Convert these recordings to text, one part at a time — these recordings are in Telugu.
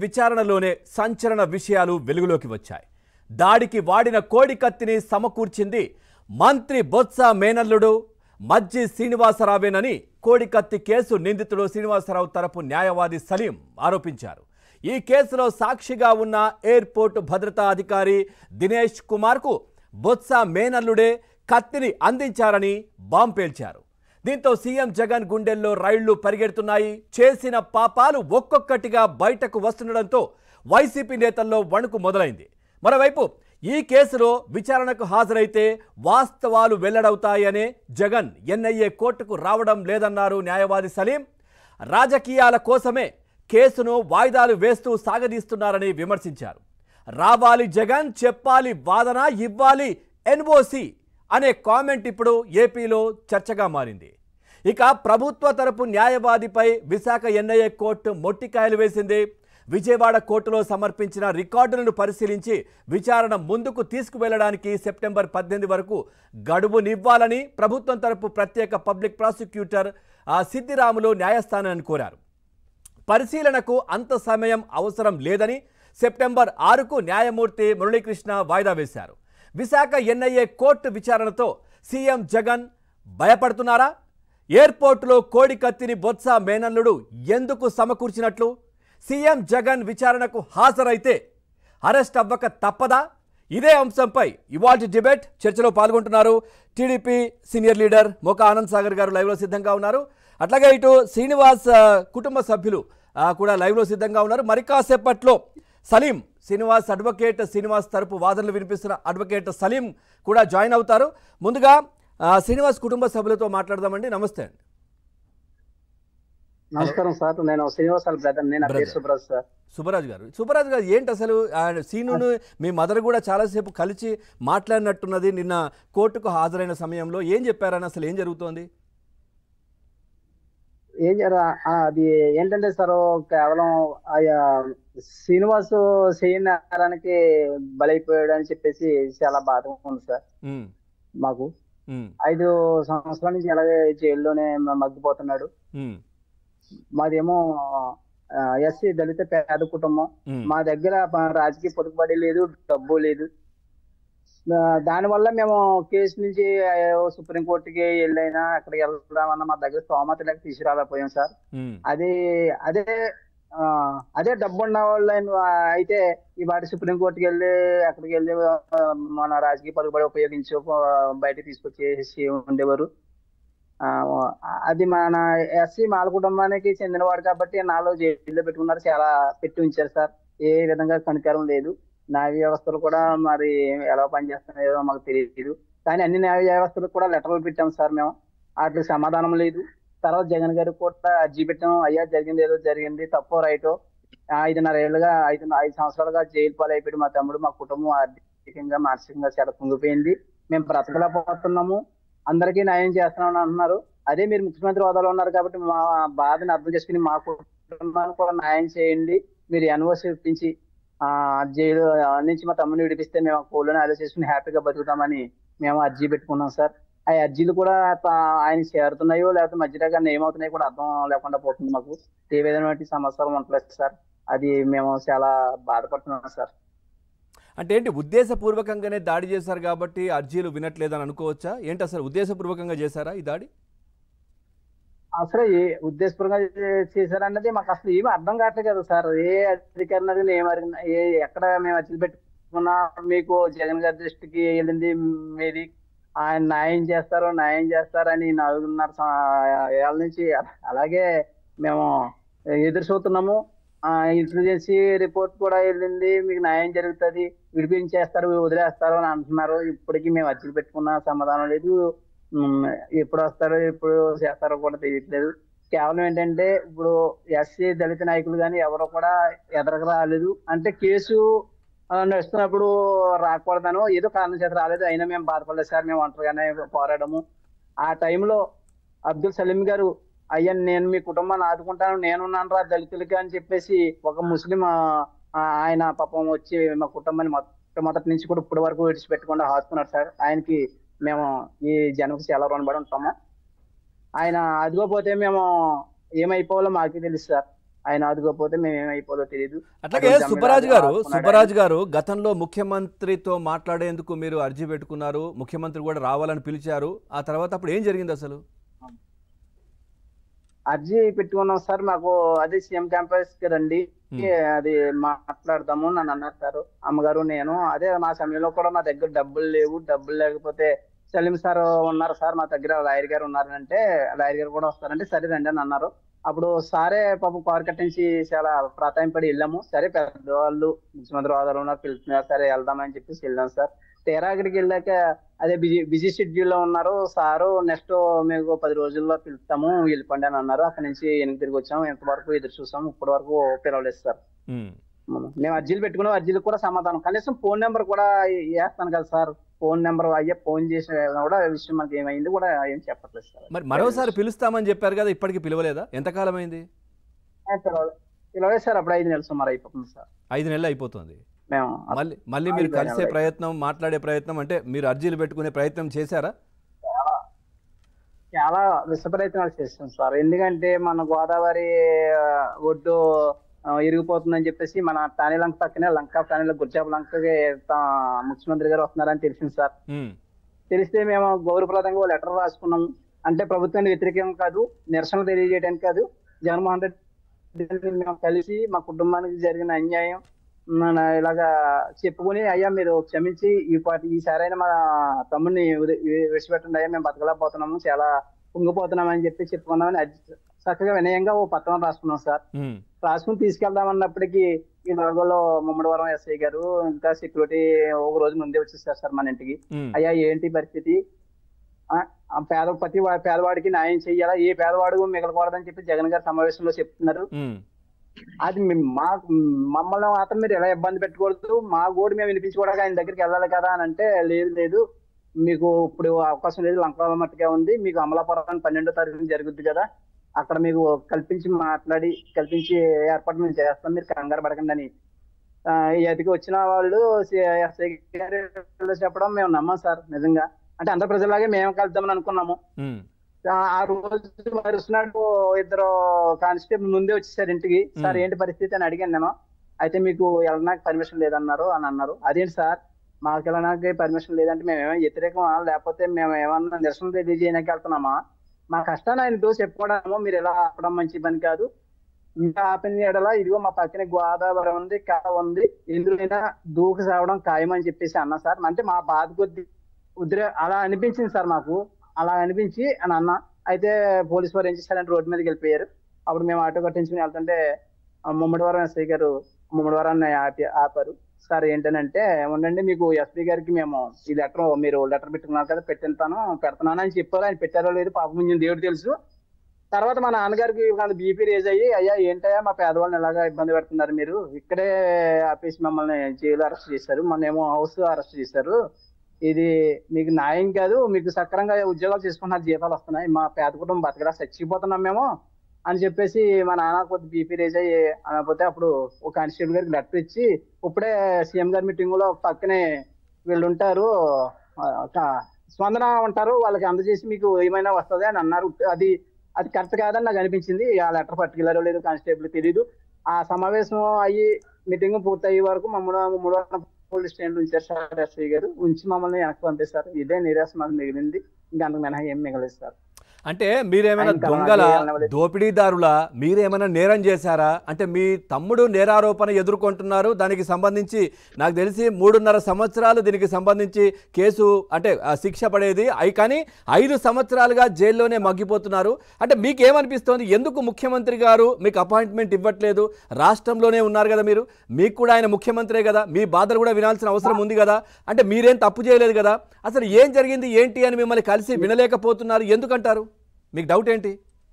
విచారణలోనే సంచలన విషయాలు వెలుగులోకి వచ్చాయి దాడికి వాడిన కోడి కత్తిని సమకూర్చింది మంత్రి బొత్స మేనల్లుడు మజ్జి శ్రీనివాసరావేనని కోడి కత్తి కేసు నిందితుడు శ్రీనివాసరావు తరపు న్యాయవాది సలీం ఆరోపించారు ఈ కేసులో సాక్షిగా ఉన్న ఎయిర్పోర్టు భద్రతా అధికారి దినేష్ కుమార్కు బొత్స మేనల్లుడే కత్తిని అందించారని బాంబ్ పేల్చారు దీంతో సీఎం జగన్ గుండెల్లో రైళ్లు పరిగెడుతున్నాయి చేసిన పాపాలు ఒక్కొక్కటిగా బయటకు వస్తుండడంతో వైసీపీ నేతల్లో వణుకు మొదలైంది మరోవైపు ఈ కేసులో విచారణకు హాజరైతే వాస్తవాలు వెల్లడవుతాయనే జగన్ ఎన్ఐఏ కోర్టుకు రావడం లేదన్నారు న్యాయవాది సలీం రాజకీయాల కోసమే కేసును వాయిదాలు వేస్తూ సాగదీస్తున్నారని విమర్శించారు రావాలి జగన్ చెప్పాలి వాదన ఇవ్వాలి ఎన్ఓసి అనే కామెంట్ ఇప్పుడు ఏపీలో చర్చగా మారింది ఇక ప్రభుత్వ తరపు న్యాయవాదిపై విశాఖ ఎన్ఐఏ కోర్టు మొట్టికాయలు వేసింది విజయవాడ కోర్టులో సమర్పించిన రికార్డులను పరిశీలించి విచారణ ముందుకు తీసుకువెళ్లడానికి సెప్టెంబర్ పద్దెనిమిది వరకు గడువునివ్వాలని ప్రభుత్వం తరపు ప్రత్యేక పబ్లిక్ ప్రాసిక్యూటర్ ఆ సిద్దిరాములు న్యాయస్థానాన్ని కోరారు పరిశీలనకు అంత సమయం అవసరం లేదని సెప్టెంబర్ ఆరుకు న్యాయమూర్తి మురళీకృష్ణ వాయిదా వేశారు విశాఖ ఎన్ఐఏ కోర్టు విచారణతో సీఎం జగన్ భయపడుతున్నారా ఎయిర్పోర్టులో కోడి కత్తిని బొత్స మేనల్లుడు ఎందుకు సమకూర్చినట్లు సీఎం జగన్ విచారణకు హాజరైతే అరెస్ట్ అవ్వక తప్పదా ఇదే అంశంపై ఇవాల్టి డిబేట్ చర్చలో పాల్గొంటున్నారు టీడీపీ సీనియర్ లీడర్ మోక ఆనంద్ సాగర్ గారు లైవ్లో సిద్ధంగా ఉన్నారు అట్లాగే ఇటు శ్రీనివాస్ ఆ, కుటుంబ సభ్యులు ఆ, కూడా లైవ్లో సిద్ధంగా ఉన్నారు మరి కాసేపట్లో సలీం శ్రీనివాస్ అడ్వకేట్ శ్రీనివాస్ తరపు వాదనలు వినిపిస్తున్న అడ్వకేట్ సలీం కూడా జాయిన్ అవుతారు ముందుగా ఆ, శ్రీనివాస్ కుటుంబ సభ్యులతో మాట్లాడదామండి నమస్తే అండి నమస్కారం సార్ నేను శ్రీనివాసాల బ్రదర్ నేను నా పేరు Brother. సుబ్రాజ్ సార్ సుబ్బరాజు గారు సుబ్బరాజు గారు ఏంటి అసలు ఆయన సీనును మీ మదర్ కూడా చాలాసేపు కలిసి మాట్లాడినట్టున్నది నిన్న కోర్టుకు హాజరైన సమయంలో ఏం చెప్పారని అసలు ఏం జరుగుతోంది ఏం జర ఆ, అది ఏంటంటే సార్ కేవలం ఆయా శ్రీనివాస్ చేయడానికి బలైపోయాడు అని చెప్పేసి చాలా బాధగా ఉంది సార్ ఉమ్, మాకు ఉమ్, ఐదు సంవత్సరాల నుంచి అలాగే జైల్లోనే మ- మగ్గిపోతున్నాడు ఉమ్, మాదేమో ఎస్సీ దళిత పేద కుటుంబం ఉమ్, మా దగ్గర ప- రాజకీయ పొదుపుబడి లేదు డబ్బు లేదు ఆ, దానివల్ల మేము కేసు నుంచి సుప్రీం కోర్టుకి వెళ్ళైనా అక్కడికి వెళ్దామన్నా మా దగ్గర స్తోమత లేక తీసుకురాలేకపోయాం సార్ ఉమ్, అది అదే ఆ, అదే డబ్బు ఉన్న వాళ్ళు అయితే ఈ వాటి సుప్రీం కోర్టుకి వెళ్ళి అక్కడికి వెళ్ళి ఆ, మన రాజకీయ పలుకుబడి ఉపయోగించి ఆ, బయటకు తీసుకొచ్చేసి ఉండేవారు ఆ, అది మన ఎస్సీ మాల కుటుంబానికి చెందినవాడు కాబట్టి నాలో జైల్లో పెట్టుకున్నారు చాలా పెట్టి ఉంచారు సార్ ఏ విధంగా కనికరం లేదు న్యాయ వ్యవస్థలు కూడా మరి ఎలా పనిచేస్తున్నాయో మాకు తెలియదు కానీ అన్ని న్యాయ వ్యవస్థలకు కూడా లెటర్లు పెట్టాం సార్ మేము వాటికి సమాధానం లేదు తర్వాత జగన్ గారికి కూడా అర్జీ పెట్టాం అయ్యా జరిగింది ఏదో జరిగింది తప్పో రైటో ఐదున్నర ఏళ్ళుగా ఐదు ఐదు సంవత్సరాలుగా జైలు పాలైపోయి మా తమ్ముడు మా కుటుంబం ఆర్థికంగా మానసికంగా చాలా కుంగిపోయింది మేము బ్రతకలేకపోతున్నాము అందరికీ న్యాయం చేస్తున్నామని అంటున్నారు అదే మీరు ముఖ్యమంత్రి హోదాలో ఉన్నారు కాబట్టి మా బాధని అర్థం చేసుకుని మా కుటుంబానికి కూడా న్యాయం చేయండి మీరు ఎన్ఓసి ఇప్పించి ఆ జైలు నుంచి మా తమ్ముని విడిపిస్తే మేము కోళ్ళని ఆలోచించుకుని హ్యాపీగా బతుకుతామని మేము అర్జీ పెట్టుకున్నాం సార్ ఆ అర్జీలు కూడా త- ఆయన చేరుతున్నాయో లేకపోతే మధ్యలో ఏమవుతున్నాయో కూడా అర్థం లేకుండా పోతుంది మాకు ఏ విధమైన సమస్యలు ఉండలేదు సార్ అది మేము చాలా బాధపడుతున్నాం సార్ అంటే ఏంటి ఉద్దేశపూర్వకంగానే దాడి చేశారు కాబట్టి అర్జీలు వినట్లేదని అనుకోవచ్చా ఏంటి అసలు ఉద్దేశపూర్వకంగా చేశారా ఈ దాడి అసలు ఏ ఉద్దేశపూర్వకంగా చే- చేశారన్నది మాకు అసలు ఏమీ అర్థం కావట్లేదు కదా సార్ ఏ అధికారిని అడిగినా ఏం అడిగినా ఏ ఎక్కడ మేము అర్జీలు పెట్టుకున్నా మీకు జగన్ గారి దృష్టికి వెళ్ళింది మీది ఆయన న్యాయం చేస్తారు న్యాయం చేస్తారని నాలుగున్నర సం- ఏళ్ళ నుంచి అలాగే మేము ఎదురు చూస్తున్నాము ఇంటెలిజెన్సీ రిపోర్ట్ కూడా వెళ్ళింది మీకు న్యాయం జరుగుతుంది విడిపించేస్తారు వదిలేస్తారు అని అంటున్నారు ఇప్పటికీ మేము అర్జీలు పెట్టుకున్న సమాధానం లేదు ఉమ్, ఎప్పుడు వస్తారో ఎప్పుడు చేస్తారో కూడా తెలియట్లేదు కేవలం ఏంటంటే ఇప్పుడు ఎస్సీ దళిత నాయకులు కానీ ఎవరు కూడా ఎదరకు రాలేదు అంటే కేసు ఆ, నడుస్తున్నప్పుడు రాకూడదనో ఏదో కారణం చేత రాలేదు అయినా మేము బాధపడలేదు సార్ మేము ఒంటరిగానే పోరాడము ఆ టైంలో అబ్దుల్ సలీం గారు అయ్యా నేను మీ కుటుంబాన్ని ఆదుకుంటాను నేనున్నాను రా దళితులకి అని చెప్పేసి ఒక ముస్లిం ఆ, ఆ, ఆయన పాపం వచ్చి మా కుటుంబాన్ని మొట్ట మొదటి నుంచి కూడా ఇప్పటి వరకు విడిచిపెట్టకుండా ఆదుకున్నారు సార్ ఆయనకి మేము ఈ జనంకి చాలా రుణపడి ఉంటాము ఆయన అదిగోపోతే మేము ఏమైపోవాలో మాకే తెలుసు సార్ ఆయన ఆదుకోకపోతే మేము ఏమైపోదో తెలియదు అట్లాగే అటువంటి సుబ్బరాజు జమీందారు గారు ఆదుకున్నాడు సుబ్బరాజు గారు గతంలో ముఖ్యమంత్రితో మాట్లాడేందుకు మీరు అర్జీ పెట్టుకున్నారు ముఖ్యమంత్రి కూడా రావాలని పిలిచారు ఆ తర్వాత అప్పుడు ఏం జరిగింది అసలు అర్జీ పెట్టుకున్నాం సార్ మాకు అదే సీఎం క్యాంపస్ కి రండి Hmm. అది మాట్లాడదాము నన్ను అన్నారు సార్ అమ్మగారు నేను అదే మా సమయంలో కూడా మా దగ్గర డబ్బులు లేవు డబ్బులు లేకపోతే సలీం సార్ ఉన్నారు సార్ మా దగ్గర లాయర్ గారు ఉన్నారంటే లాయర్ గారు కూడా వస్తారంటే సరే రండి అని అన్నారు అప్పుడు సారే పాపం పవర్ కట్టించి చాలా ప్రాధాన్యపడి వెళ్ళాము సరే పెద్దవాళ్ళు ముఖ్యమంత్రి హోదాలో ఉన్నారు పిలుస్తున్నారు సరే వెళ్దామని చెప్పేసి వెళ్ళాం సార్ తీరా అక్కడికి వెళ్ళాక అదే బిజీ బిజీ షెడ్యూల్ లో ఉన్నారు సారు నెక్స్ట్ మీకు పది రోజుల్లో పిలుస్తాము వెళ్ళిపోండి అని అన్నారు అక్కడి నుంచి వెనక్కి తిరిగి వచ్చాము ఎంతవరకు ఎదురు చూసాము ఇప్పటి వరకు పిలవలేదు సార్ ఉమ్. మేము అర్జీలు పెట్టుకున్నాం అర్జీలకు కూడా సమాధానం కనీసం ఫోన్ నెంబర్ కూడా వేస్తాను కదా సార్ ఫోన్ నెంబర్ అయ్యే ఫోన్ చేసిన కూడా విషయం మనకి ఏమైంది కూడా ఏం చెప్పట్లేదు సార్ మరి మరోసారి పిలుస్తామని చెప్పారు కదా ఇప్పటికి పిలవలేదా ఎంతకాలం అయింది పిలవలేదు సార్ అప్పుడు ఐదు నెలలు సుమారు అయిపోతుంది సార్ ఐదు నెలలు అయిపోతుంది మేము మళ్ళీ మళ్ళీ మీరు ఐదు కలిసే నెలలు. ప్రయత్నం మాట్లాడే ప్రయత్నం అంటే మీరు అర్జీలు పెట్టుకునే ప్రయత్నం చేశారా చాలా విషప్రయత్నాలు చేస్తాం సార్ ఎందుకంటే మన గోదావరి ఆ, ఒడ్డు ఆ, ఇరిగిపోతుందని చెప్పేసి మన టానీ లంక పక్కనే లంక టానీ గుర్జాబ్ లంకకి తా- ముఖ్యమంత్రి గారు వస్తున్నారని తెలిసింది సార్ ఉమ్. తెలిస్తే మేము గౌరవప్రదంగా లెటర్ రాసుకున్నాం అంటే ప్రభుత్వానికి వ్యతిరేకం కాదు నిరసన తెలియజేయడానికి కాదు జగన్మోహన్ రెడ్డి మేము కలిసి మా కుటుంబానికి జరిగిన అన్యాయం మన ఇలాగా చెప్పుకుని అయ్యా మీరు క్షమించి ఈ పాటి ఈసారైనా మా తమ్ముడిని వదిలి- విడిచిపెట్టండి అయ్యా మేము బతకలేకపోతున్నాము చాలా కుంగిపోతున్నాం అని చెప్పి చెప్పుకున్నామని అది చక్కగా వినయంగా ఓ పత్రం రాసుకున్నాం సార్ ఉమ్. రాసుకుని తీసుకెళ్దాం అన్నప్పటికీ ఈ లోగోలో ముమ్మడివరం ఎస్ఐ గారు ఇంకా సెక్యూరిటీ ఒక రోజు ముందే వచ్చేసారు సార్ మన ఇంటికి ఉమ్. అయ్యా ఏంటి పరిస్థితి ఆ, ఆ పేద ప్రతి వా- పేదవాడికి న్యాయం చెయ్యాలా ఏ పేదవాడు మిగలకూడదని చెప్పి జగన్ గారు సమావేశంలో చెప్తున్నారు ఉమ్. అది మీ- మా మమ్మల్ని మాత్రం మీరు ఎలా ఇబ్బంది పెట్టకూడదు మా గోడు మేము వినిపించుకోవడానికి ఆయన దగ్గరికి వెళ్ళాలి కదా అని అంటే లేదు లేదు మీకు ఇప్పుడు అవకాశం లేదు లంకాల మట్టుగా ఉంది మీకు అమలాపురం పన్నెండో తారీఖున జరుగుద్ది కదా అక్కడ మీకు కల్పించి మాట్లాడి కల్పించి ఏర్పాటు మేము చేస్తాం మీరు కంగారు పడకండి అని ఆ, ఈ అతికి వచ్చిన వాళ్ళు సి- ఎస్ఐ గారు చెప్పడం మేము నమ్మం సార్ నిజంగా అంటే అందరు ప్రజలాగే మేము కలుద్దామని అనుకున్నాము ఉమ్. ఆ ఆ రోజు మరుసనాడు ఇద్దరు కానిస్టేబుల్ ముందే వచ్చేసారు ఇంటికి సార్ ఏంటి పరిస్థితి అని అడిగాను నేను అయితే మీకు వెళ్ళడానికి పర్మిషన్ లేదన్నారు అని అన్నారు అదేంటి సార్ మాకు వెళ్ళడానికి పర్మిషన్ లేదంటే మేము ఏమైనా వ్యతిరేకమా లేకపోతే మేము ఏమన్నా నిరసన తెలియజేయడానికి వెళ్తున్నామా మా కష్టాన్ని ఆయన దోషి చెప్పుకోవడము మీరు ఎలా ఆపడం మంచి పని కాదు ఇంకా ఆపిన ఎడల ఇదిగో మా పక్కన గోదావరి ఉంది కావ ఉంది ఎందులోనైనా దూకి సావడం ఖాయమని చెప్పేసి అన్నా సార్ అంటే మా బాధ కొద్ది ఉద్రే అలా అనిపించింది సార్ మాకు అలా అనిపించి అని అన్న అయితే పోలీసు వారు ఏం చేశారంటే రోడ్డు మీదకి వెళ్ళిపోయారు అప్పుడు మేము ఆటో కట్టించుకుని వెళ్తుంటే ఆ ముమ్మడివారం ఎస్ఐ గారు ముమ్మడివారాన్ని ఆపి ఆపారు సార్ ఏంటనంటే ఉండండి మీకు ఎస్పీ గారికి మేము ఈ లెటర్ మీరు లెటర్ పెట్టుకున్నారు కదా పెట్టిస్తాను పెడుతున్నాను అని చెప్పారు ఆయన పెట్టారో లేదు పాపం కొంచెం దేవుడు తెలుసు తర్వాత మా నాన్నగారికి బీపీ రేజ్ అయ్యి అయ్యా ఏంటయ్యా మా పేదవాళ్ళని ఎలాగా ఇబ్బంది పెడుతున్నారు మీరు ఇక్కడే ఆపేసి మమ్మల్ని జైలు అరెస్ట్ చేశారు మొన్న ఏమో హౌస్ అరెస్ట్ చేశారు ఇది మీకు న్యాయం కాదు మీకు సక్రంగా ఉద్యోగాలు చేసుకుంటున్నారు జీతాలు వస్తున్నాయి మా పేద కుటుంబం బతకరా చచ్చిపోతున్నాం మేము అని చెప్పేసి మా నాన్న కొద్ది బీపీ రేజ్ అయ్యి అనకపోతే అప్పుడు ఒక కానిస్టేబుల్ గారికి లెటర్ ఇచ్చి ఇప్పుడే సీఎం గారి మీటింగ్ లో పక్కనే వీళ్ళు ఉంటారు ఆ, ఒక స్పందన ఉంటారు వాళ్ళకి అందజేసి మీకు ఏమైనా వస్తుంది అని అన్నారు అది అది కరెక్ట్ కాదని నాకు అనిపించింది ఆ లెటర్ పర్టికులర్ లేదు కానిస్టేబుల్ తెలియదు ఆ సమావేశం అయ్యి మీటింగ్ పూర్తి అయ్యే వరకు మమ్మల్ని మూడో పోలీస్ స్టేషన్ ఉంచారు సార్ ఎస్ఐ గారు ఉంచి మమ్మల్ని వెనక్కి పంపిస్తారు ఇదే నిరాశ మాకు మిగిలింది ఇంకా అంతకు మినహా ఏం మిగలేదు సార్ అంటే మీరేమైనా ఆయన దొంగల కర్ణాటక వెళ్ళవలేదు. దోపిడీదారుల మీరేమైనా నేరం చేశారా అంటే మీ తమ్ముడు నేరారోపణ ఎదుర్కొంటున్నారు దానికి సంబంధించి నాకు తెలిసి మూడున్నర సంవత్సరాలు దీనికి సంబంధించి కేసు అంటే ఆ, శిక్ష పడేది అయి కానీ ఐదు సంవత్సరాలుగా జైల్లోనే మగ్గిపోతున్నారు అంటే మీకేమనిపిస్తోంది ఎందుకు ముఖ్యమంత్రి గారు మీకు అపాయింట్మెంట్ ఇవ్వట్లేదు రాష్ట్రంలోనే ఉన్నారు కదా మీరు మీకు కూడా ఆయన ముఖ్యమంత్రే కదా మీ బాధలు కూడా వినాల్సిన అవసరం ఉంది కదా అంటే మీరేం తప్పు చేయలేదు కదా అసలు ఏం జరిగింది ఏంటి అని మిమ్మల్ని కలిసి వినలేకపోతున్నారు ఎందుకంటారు మీకు డౌట్ ఏంటి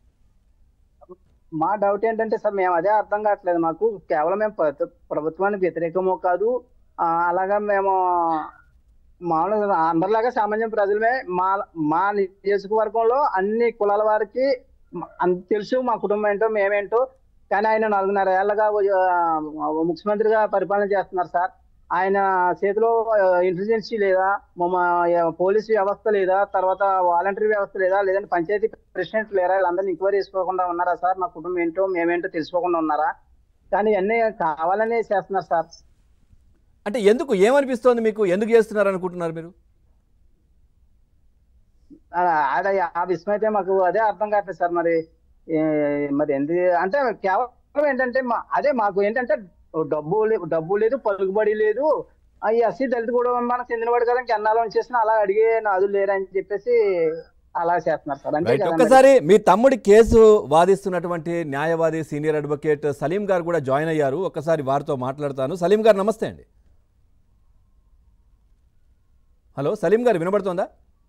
మా డౌట్ ఏంటంటే సార్ మేము అదే అర్థం కావట్లేదు మాకు కేవలం మేము ప్రభు- ప్రభుత్వానికి వ్యతిరేకమో కాదు ఆ, అలాగా మేము మామూలుగా అందరిలాగా సామాన్య ప్రజలమే మా మా నియోజకవర్గంలో అన్ని కులాల వారికి మ- అంత తెలుసు మా కుటుంబం ఏంటో మేమేంటో కానీ ఆయన నాలుగున్నర ఏళ్ళగా ఆ, ముఖ్యమంత్రిగా పరిపాలన చేస్తున్నారు సార్ ఆయన చేతిలో ఇంటెలిజెన్సీ లేదా మా పోలీస్ వ్యవస్థ లేదా తర్వాత వాలంటరీ వ్యవస్థ లేదా లేదంటే పంచాయతీ ప్రెసిడెంట్ లేరా వీళ్ళందరినీ ఎంక్వైరీ చేసుకోకుండా ఉన్నారా సార్ మా కుటుంబం ఏంటో మేమేంటో తెలుసుకోకుండా ఉన్నారా కానీ ఇవన్నీ కావాలనే చేస్తున్నారు సార్ అంటే ఎందుకు ఏమనిపిస్తోంది మీకు ఎందుకు చేస్తున్నారు అనుకుంటున్నారు మీరు ఆ, ఆడ ఆ విషయం అయితే మాకు అదే అర్థం కావట్లేదు సార్ మరి ఏ- మరి ఎందుకు అంటే కేవలం ఏంటంటే మా- అదే మాకు ఏంటంటే డబ్బు లే- డబ్బు లేదు పలుకుబడి లేదు ఆ ఈ ఎస్సీ దళిత కూడా మనకు చెందినవాడు కదా ఇంకెన్నాళ్ళు చేసిన అలా అడిగే నాదులు లేరని చెప్పేసి అలా చేస్తున్నారు సార్ అంతే రైట్ కదా మరి. ఒక్కసారి మీ తమ్ముడి కేసు వాదిస్తున్నటువంటి న్యాయవాది సీనియర్ అడ్వకేట్ సలీం గారు కూడా జాయిన్ అయ్యారు ఒక్కసారి వారితో మాట్లాడతాను సలీం గారు నమస్తే అండి హలో సలీం గారు వినబడుతోందా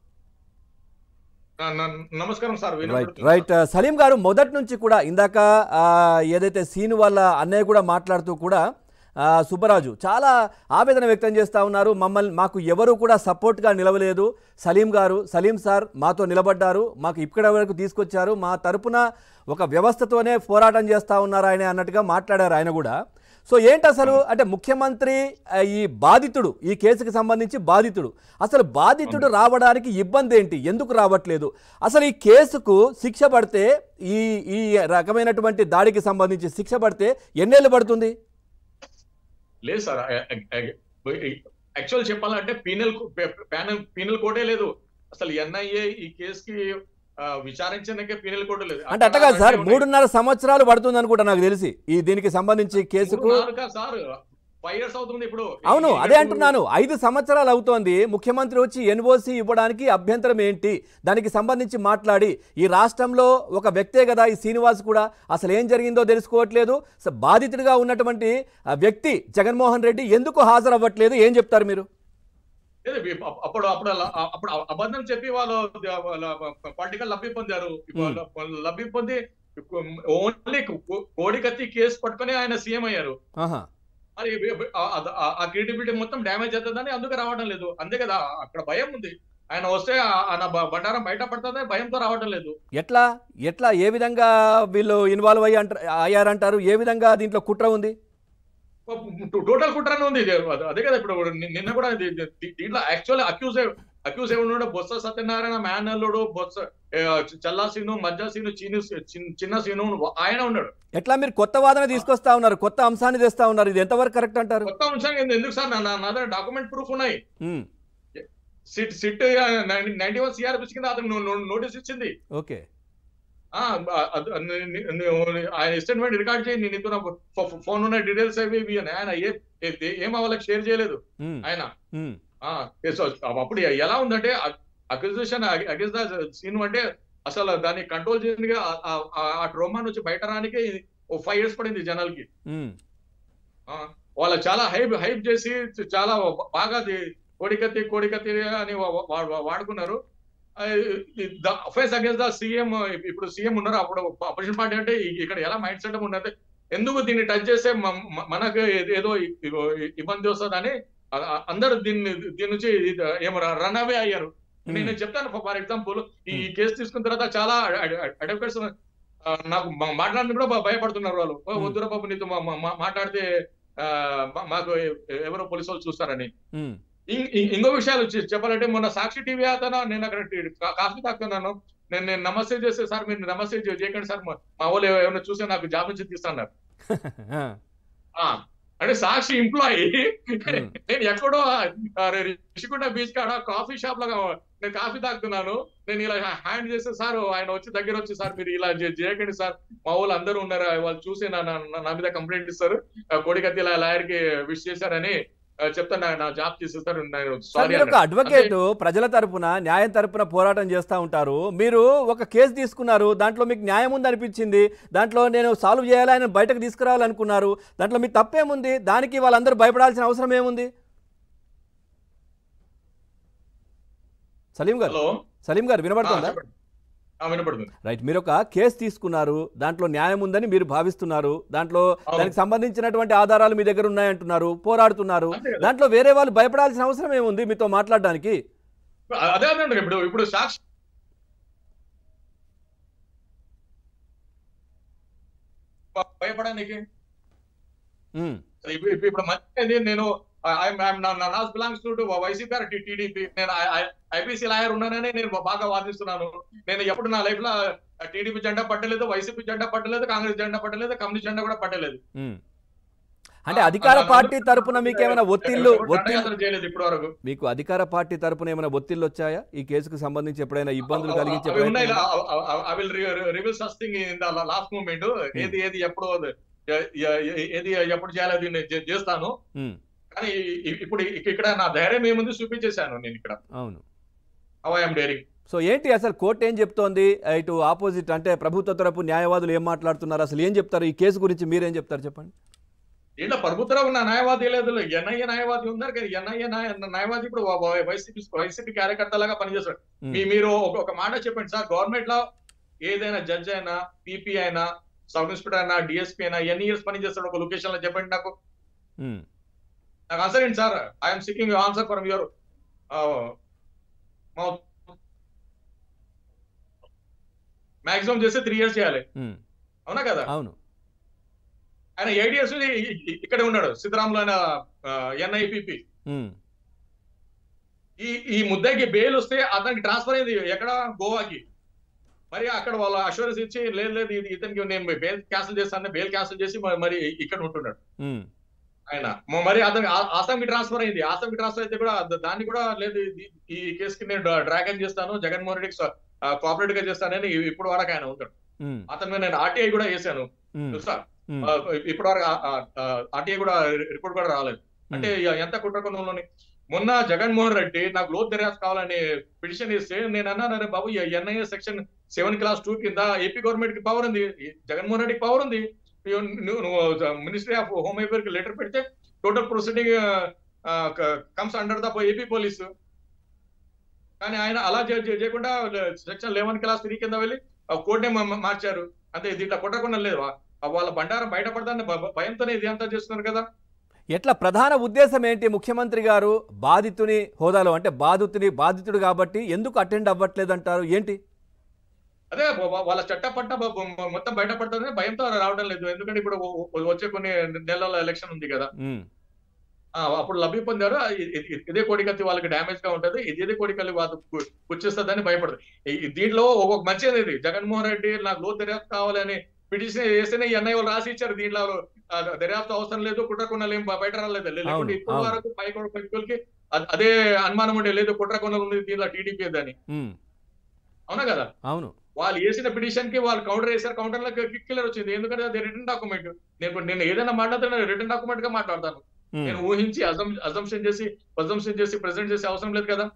ఆ, న- నమస్కారం సార్ రైట్ వినపడుతుంది రైట్ సలీం గారు మొదటి నుంచి కూడా ఇందాక ఆ, ఏదైతే సీను వాళ్ళ అన్నయ్య కూడా మాట్లాడుతూ కూడా ఆ, సుబ్బరాజు చాలా ఆవేదన వ్యక్తం చేస్తూ ఉన్నారు మమ్మల్ని మాకు ఎవరు కూడా సపోర్ట్గా నిలవలేదు సలీం గారు సలీం సార్ మాతో నిలబడ్డారు మాకు ఇక్కడ వరకు తీసుకొచ్చారు మా తరపున ఒక వ్యవస్థతోనే పోరాటం చేస్తూ ఉన్నారు ఆయన అన్నట్టుగా మాట్లాడారు ఆయన కూడా సో ఏంటి అసలు అంటే ముఖ్యమంత్రి ఆ, ఈ బాధితుడు ఈ కేసుకి సంబంధించి బాధితుడు అసలు బాధితుడు రావడానికి ఇబ్బంది ఏంటి ఎందుకు రావట్లేదు అసలు ఈ కేసుకు శిక్ష పడితే ఈ ఈ రకమైనటువంటి దాడికి సంబంధించి శిక్ష పడితే ఎన్నేళ్ళు పడుతుంది లేదు సార్ యాక్చువల్ చెప్పాలంటే పీనల్ ప్యానల్ పీనల్ కోడే లేదు అసలు ఎన్ఐఏ ఈ కేసుకి ఆ, విచారించడానికే పీనల్ కోడ్ లేదు అంటే అట్లా కాదు సార్ మూడున్నర సంవత్సరాలు పడుతుంది అనుకుంటా నాకు తెలిసి ఈ దీనికి సంబంధించి కేసుకు సార్ ఫైవ్ ఇయర్స్ అవుతుంది ఇప్పుడు అవును ఈ- అదే అంటున్నాను ఐదు సంవత్సరాలు అవుతోంది ముఖ్యమంత్రి వచ్చి ఎన్ఓసి ఇవ్వడానికి అభ్యంతరం ఏంటి దానికి సంబంధించి మాట్లాడి ఈ రాష్ట్రంలో ఒక వ్యక్తే కదా ఈ శ్రీనివాస్ కూడా అసలు ఏం జరిగిందో తెలుసుకోవట్లేదు స- బాధితుడిగా ఉన్నటువంటి ఆ వ్యక్తి జగన్మోహన్ రెడ్డి ఎందుకు హాజరవ్వట్లేదు ఏం చెప్తారు మీరు లేదు, ఇప్పు- అప్- అప్పుడు అప్పుడు అలా- అప్పుడు అబద్ధం చెప్పి వాళ్ళు పొలిటికల్ లబ్ధి పొందారు ఇప్పుడు Hmm. వాళ్ళు లబ్ధి పొంది ఓన్లీ కోడికత్తి కేసు పట్టుకొని ఆయన సీఎం అయ్యారు ఆహా మరి ఆ- ఆ- ఆ క్రియేటివిటీ మొత్తం డ్యామేజ్ అవుతుందని అందుకు రావడం లేదు అంతే కదా అక్కడ భయం ఉంది ఆయన వస్తే ఆ- ఆయన బ- బండారం బయట పడుతుంది భయంతో రావడం లేదు ఎట్లా ఎట్లా ఏ విధంగా వీళ్ళు ఇన్వాల్వ్ అయ్యి అంట అయ్యారంటారు ఏ విధంగా దీంట్లో కుట్ర ఉంది టోటల్ కుట్రనే ఉంది ఇది. అదే- అదే కదా ఇప్పుడు ని- నిన్న కూడా ఇది- ఇది- దీ- దీంట్లో యాక్చువల్ అక్యూజ్ అక్యూజ్ ఎవరు బొత్స సత్యనారాయణ మేనల్లుడు బొత్స ఏ, చల్లా సీను మజ్జా సీను చీను చిన్- చిన్న సీను ఆయన ఉన్నాడు ఎట్లా మీరు కొత్త వాదన తీసుకొస్తా ఉన్నారు కొత్త అంశాన్ని తెస్తా ఉన్నారు ఇది ఎంతవరకు కరెక్ట్ అంటారు కొత్త అంశం ఏంది? ఎందుకు సార్ నా- నా నా దగ్గర డాక్యుమెంట్ ప్రూఫ్ ఉన్నాయి um, SIT SIT ninety one CrPC కింద అతను నో- నో- నోటీస్ ఇచ్చింది ఓకే ఆ, అద్- ని- ని- ని- ఆయన స్టేట్మెంట్ రికార్డ్ చేయి నేను ఇంత ఫోన్ ఉన్న డీటెయిల్స్ అవి ఇవి అని ఆయన ఏ- ఏ- ఏం వాళ్ళకి షేర్ చేయలేదు ఉమ్, ఆయన ఉమ్, ఆ, ఏ సో అప్పుడు ఎలా ఉందంటే అక్విజిషన్ అగేన్స్ ద సీన్ అంటే అసలు దాన్ని కంట్రోల్ చేయడానికి ఆ- ఆ- ఆ- ఆ ట్రోమా నుంచి బయట రానికి ఓ ఫైవ్ ఇయర్స్ పడింది జనాలకి ఉమ్, ఆ, వాళ్ళు చాలా హైప్ హైప్ చేసి చాలా బాగా ది- కోడికత్తి కోడికత్తి అని వా- వా- వా- వాడుకున్నారు అఫైన్స్ అగేన్స్ ద సీఎం ఇప్పుడు సీఎం ఉన్నారు అప్పుడు అపోజిషన్ పార్టీ అంటే ఈ- ఇక్కడ ఎలా మైండ్ సెట్ ఉన్నది ఎందుకు దీన్ని టచ్ చేస్తే మ- మ- మనకు ఏదో ఇ- ఇబ్బంది వస్తుందని అ- అ- అందరూ దీన్ని దీని నుంచి ఇది ఏమో రన్ అవే అయ్యారు ఉమ్, నేను చెప్తాను ఫర్ ఎగ్జాంపుల్ ఈ Hmm. కేసు తీసుకున్న తర్వాత చాలా అడ్వకేట్స్ నాకు మా- మాట్లాడిన కూడా భ- భయపడుతున్నారు వాళ్ళు ఓ, Hmm. వద్దురా బాబు నీతో మా- మా- మాట్లాడితే ఆ, మా- మాకు ఎవరో పోలీసు వాళ్ళు చూస్తారని ఉమ్, ఇం- ఇం- ఇంకో విషయాలు వచ్చి చెప్పాలంటే మొన్న సాక్షి టీవీ అతను నేను అక్కడ టీ- కా- కాఫీ తాగుతున్నాను నేను నేను నమస్తే చేస్తే సార్ మీరు నమస్తే చే- చేయకండి సార్ మా మా వాళ్ళు ఏమైనా చూస్తే నాకు జాబ్ నుంచి తీస్తున్నారు ఆ, ఆ, అంటే సాక్షి ఎంప్లాయీ Hmm. నేను ఎక్కడో ఆ, రిషికొండ బీచ్ కాడ కాఫీ షాప్ లో నేను కాఫీ తాగుతున్నాను నేను ఇలా హ్యాండ్ చేస్తే సార్ ఆయన వచ్చి దగ్గర వచ్చి సార్ మీరు ఇలా చే- చేయకండి సార్ మా వాళ్ళు అందరూ ఉన్నారు వాళ్ళు చూసి నా నా- నా మీద కంప్లైంట్ ఇస్తారు ఆ, కోడికత్తి ఇలా లాయర్ కి విష్ చేశారని ఆ, చెప్తాను నా- నా జాబ్ తీసేస్తారు నేను సార్ సారీ మీరు ఒక అడ్వకేట్ ప్రజల తరపున న్యాయం తరపున పోరాటం చేస్తూ ఉంటారు మీరు ఒక కేసు తీసుకున్నారు దాంట్లో మీకు న్యాయం ఉంది అనిపించింది దాంట్లో నేను సాల్వ్ చేయాలి ఆయన బయటకు తీసుకురావాలనుకున్నారు దాంట్లో మీ తప్పేముంది దానికి వాళ్ళందరూ భయపడాల్సిన అవసరం ఏముంది సలీం గారు హలో సలీం గారు వినబడుతుందా వినపడుతుంది రైట్ మీరు ఒక కేసు తీసుకున్నారు దాంట్లో న్యాయం ఉందని మీరు భావిస్తున్నారు దాంట్లో అవును. దానికి సంబంధించినటువంటి ఆధారాలు మీ దగ్గర ఉన్నాయంటున్నారు పోరాడుతున్నారు అంతే కదా. దాంట్లో వేరే వాళ్ళు భయపడాల్సిన అవసరం ఏముంది మీతో మాట్లాడడానికి అదే అదే ఇప్పుడు ఇప్పుడు సాక్షి భయపడడానికి ఉమ్, ఇప్పుడు ఇప్పుడు- ఇప్పుడు మంచిది నేను నాస్ belongs to YCP or TDP నేను ఐపీసీ లాయర్ ఉన్నానని నేను బాగా వాదిస్తున్నాను నేను ఎప్పుడు నా లైఫ్ లో టీడీపీ జెండా పట్టలేదు వైసీపీ జెండా పట్టలేదు కాంగ్రెస్ జెండా పట్టలేదు కమ్యూనిస్ట్ జెండా కూడా పట్టలేదు ఉమ్. అంటే అధికార పార్టీ తరపున మీకు ఏమైనా ఒత్తిళ్లు ఒత్తిళ్లు దండయాత్ర చేయలేదు ఇప్పటి వరకు మీకు అధికార పార్టీ తరపున ఏమైనా ఒత్తిళ్లు వచ్చాయా ఈ కేసుకు సంబంధించి ఎప్పుడైనా ఇబ్బందులు కలిగించే అవి ఉన్నాయి ప్రయత్నం I will reveal something in the last moment ఏది ఏది ఎప్పుడు ఏ- ఏ- ఏది ఎప్పుడు చేయాలి అది నేను చే- చేస్తాను ఉమ్, కానీ ఇ- ఇప్పుడు ఇ- ఇక్కడ నా ధైర్యం ఏముంది చూపించేశాను నేను ఇక్కడ అవును హౌ ఐఎమ్ డేరింగ్ సో ఏంటి అసలు కోర్టు ఏం చెప్తోంది ఇటు ఆపోజిట్ అంటే ప్రభుత్వ తరపు న్యాయవాదులు ఏం మాట్లాడుతున్నారు అసలు ఏం చెప్తారు ఈ కేసు గురించి మీరేం చెప్తారు చెప్పండి ఇలా ప్రభుత్వం ఉన్న న్యాయవాది లేదు ఎన్ఐఏ న్యాయవాది ఉన్నారు కానీ ఎన్ఐఏ న్యాయవాది ఇప్పుడు వైసీపీ వైసీపీ కార్యకర్తలాగా పనిచేస్తాడు ఉమ్, మీ మీరు ఒక ఒక మాట చెప్పండి సార్ గవర్నమెంట్ లో ఏదైనా జడ్జ్ అయినా పీపీ అయినా సబ్ ఇన్స్పెక్టర్ అయినా డిఎస్పీ అయినా ఎన్ని ఇయర్స్ పని చేస్తాడు ఒక లొకేషన్ లో చెప్పండి నాకు ఉమ్, నాకు ఆన్సర్ ఏంటి sir I'm seeking answer from your maximum చేస్తే త్రీ ఇయర్స్ చేయాలి ఉమ్, అవునా కదా అవును ఆయన ఎయిట్ ఇయర్స్ ఇక్కడే ఉన్నాడు సిద్ధరాములు ఆయన ఎన్ఐపిపి ఉమ్, ఈ ఈ ముద్దకి బెయిల్ వస్తే అతనికి ట్రాన్స్ఫర్ అయింది ఎక్కడ గోవాకి మరి అక్కడ వాళ్ళ అష్యూరెన్స్ ఇచ్చి లేదు లేదు ఇది ఇతనికి నేను బెయిల్ క్యాన్సిల్ చేస్తాను బెయిల్ క్యాన్సిల్ చేసి మరి- మరి ఇక్కడ ఉంటున్నాడు ఉమ్, ఆయన మ- మరి అతను ఆ- ఆసాంకి ట్రాన్స్ఫర్ అయింది ఆసాంకి ట్రాన్స్ఫర్ అయితే కూడా ద- దాన్ని కూడా లేదు ఇది- ఈ కేసుకి నేను డ్రాగన్ చేస్తాను జగన్మోహన్ రెడ్డికి కోఆపరేట్ గా చేస్తానని ఇప్పుడు వరకు ఆయన ఉంటాడు ఉమ్, అతను మీద నేను ఆర్టీఐ కూడా చేశాను ఉమ్, తెలుసా ఉమ్, ఇప్పటి వరకు ఆర్టీఐ కూడా రిపోర్ట్ కూడా రాలేదు అంటే ఇక ఎంత కుట్రకొండంలోని మొన్న జగన్మోహన్ రెడ్డి నాకు లోతు దర్యాప్తు కావాలని పిటిషన్ ఇస్తే నేను అన్నాను అరే బాబు NIA section seven clause two కింద ఏపీ గవర్నమెంట్ కి పవర్ ఉంది జగన్మోహన్ రెడ్డికి పవర్ ఉంది నువ్వు మినిస్ట్రీ ఆఫ్ హోమ్ అఫేర్ కి లెటర్ పెడితే total proceeding comes under the AP police కానీ ఆయన అలా చే- చే- చేయకుండా సెక్షన్ లెవెన్ క్లాస్ త్రీ కింద వెళ్ళి కోడ్నే మార్చారు అంతే దీంట్లో కొట్టకుండా లేదు వాళ్ళ బండారం బయటపడతాన్ని భ- భయంతోనే ఇది అంతా చేస్తున్నారు కదా ఎట్లా ప్రధాన ఉద్దేశం ఏంటి ముఖ్యమంత్రి గారు బాధితుని హోదాలో అంటే బాధితుని బాధితుడు కాబట్టి ఎందుకు అటెండ్ అవ్వట్లేదంటారు ఏంటి అదే వా- వా- వాళ్ళ చట్టపట్ట బ- బ- మొత్తం బయటపడుతుంది భయంతో రావడం లేదు ఎందుకంటే ఇప్పుడు వ- వ- వచ్చే కొన్ని నెలల ఎలక్షన్ ఉంది కదా ఉమ్, ఆ, అప్పుడు లబ్ధి పొందారు ఇ- ఇ- ఇదే కోడికత్తి వాళ్ళకి డ్యామేజ్ గా ఉంటది ఇది ఇదే కోడికల్లి వాళ్ళు వచ్చేస్తుందని భయపడదు ఈ- ఈ దీంట్లో ఒక మంచి అనేది జగన్మోహన్ రెడ్డి నాకు లోతు దర్యాప్తు కావాలని పిటిషన్ వేస్తేనే ఈ అన్నయ్య వాళ్ళు రాసి ఇచ్చారు దీంట్లో ఆ, దర్యాప్తు అవసరం లేదు కుట్రకొండలు ఏం బ- బయట రాలేదు లేకుంటే అవును, ఇప్పటి అవును. వరకు పై పైకి అదే అనుమానం ఉండే లేదు కుట్రకొండలు ఉంది దీంట్లో టీడీపీ అని ఉమ్, అవునా కదా అవును వాళ్ళు వేసిన పిటిషన్ కి వాళ్ళు కౌంటర్ వేసారు కౌంటర్ లో క్లియర్ వచ్చింది ఎందుకంటే అది రిటర్న్ డాక్యుమెంట్ నేను నేను ఏదైనా మాట్లాడితే రిటర్న్ డాక్యుమెంట్ గా మాట్లాడతాను ఉమ్, నేను ఊహించి అజంప్షన్ చేసి అజంప్షన్ చేసి ప్రెజెంట్ చేసే అవసరం లేదు కదా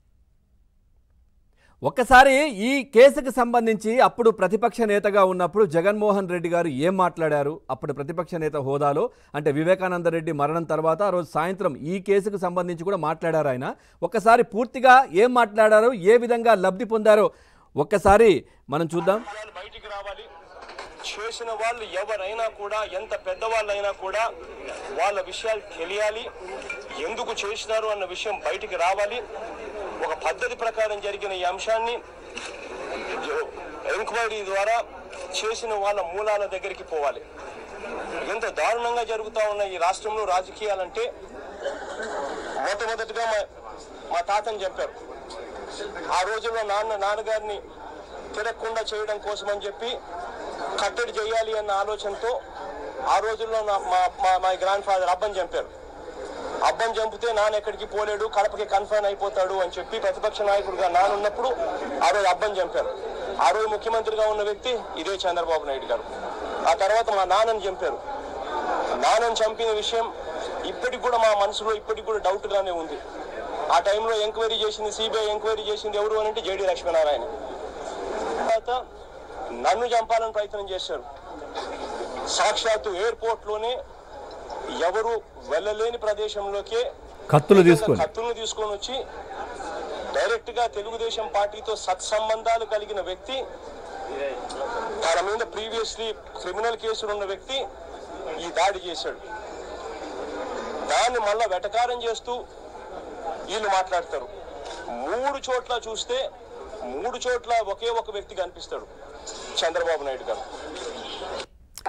ఒక్కసారి ఈ కేసుకు సంబంధించి అప్పుడు ప్రతిపక్ష నేతగా ఉన్నప్పుడు జగన్మోహన్ రెడ్డి గారు ఏం మాట్లాడారు అప్పుడు ప్రతిపక్ష నేత హోదాలో అంటే వివేకానంద రెడ్డి మరణం తర్వాత ఆ రోజు సాయంత్రం ఈ కేసుకు సంబంధించి కూడా మాట్లాడారు ఆయన ఒక్కసారి పూర్తిగా ఏం మాట్లాడారు ఏ విధంగా లబ్ధి పొందారో ఒక్కసారి మనం చూద్దాం విషయాలు బయటికి రావాలి చేసిన వాళ్ళు ఎవరైనా కూడా ఎంత పెద్దవాళ్ళైనా కూడా వాళ్ళ విషయాలు తెలియాలి ఎందుకు చేసినారు అన్న విషయం బయటికి రావాలి ఒక పద్ధతి ప్రకారం జరిగిన ఈ అంశాన్ని జో- ఎంక్వైరీ ద్వారా చేసిన వాళ్ళ మూలాల దగ్గరికి పోవాలి ఎంత దారుణంగా జరుగుతా ఉన్న ఈ రాష్ట్రంలో రాజకీయాలంటే మొట్టమొదటిగా మా మా తాతని చంపారు ఆ రోజుల్లో నాన్న నాన్నగారిని తిరగకుండా చేయడం కోసం అని చెప్పి కట్టడి చేయాలి అన్న ఆలోచనతో ఆ రోజుల్లో నా- మా మా మా గ్రాండ్ ఫాదర్ అబ్బని చంపారు అబ్బని చంపితే నాన్న ఎక్కడికి పోలేడు కడపకి కన్ఫైన్ అయిపోతాడు అని చెప్పి ప్రతిపక్ష నాయకుడిగా నాన్న ఉన్నప్పుడు ఆ రోజు అబ్బని చంపారు ఆ రోజు ముఖ్యమంత్రిగా ఉన్న వ్యక్తి ఇదే చంద్రబాబు నాయుడు గారు ఆ తర్వాత మా నాన్నని చంపారు నాన్నని చంపిన విషయం ఇప్పటికి కూడా మా మనసులో ఇప్పటికి కూడా డౌట్ గానే ఉంది ఆ టైంలో ఎంక్వైరీ చేసింది సిబిఐ ఎంక్వైరీ చేసింది ఎవరు అని అంటే జేడి లక్ష్మీనారాయణ తర్వాత నన్ను చంపాలని ప్రయత్నం చేశారు సాక్షాత్తు ఎయిర్పోర్ట్ లోనే ఎవరు వెళ్ళలేని ప్రదేశంలోకే కత్తులు తీసుకొని కత్తులను తీసుకొని వచ్చి డైరెక్ట్ గా తెలుగుదేశం పార్టీతో సత్సంబంధాలు కలిగిన వ్యక్తి తన మీద ప్రీవియస్లీ క్రిమినల్ కేసులు ఉన్న వ్యక్తి ఈ దాడి చేశాడు దాన్ని మళ్ళా వెటకారం చేస్తూ వీళ్ళు మాట్లాడతారు మూడు చోట్ల చూస్తే మూడు చోట్ల ఒకే ఒక వ్యక్తి కనిపిస్తాడు చంద్రబాబు నాయుడు గారు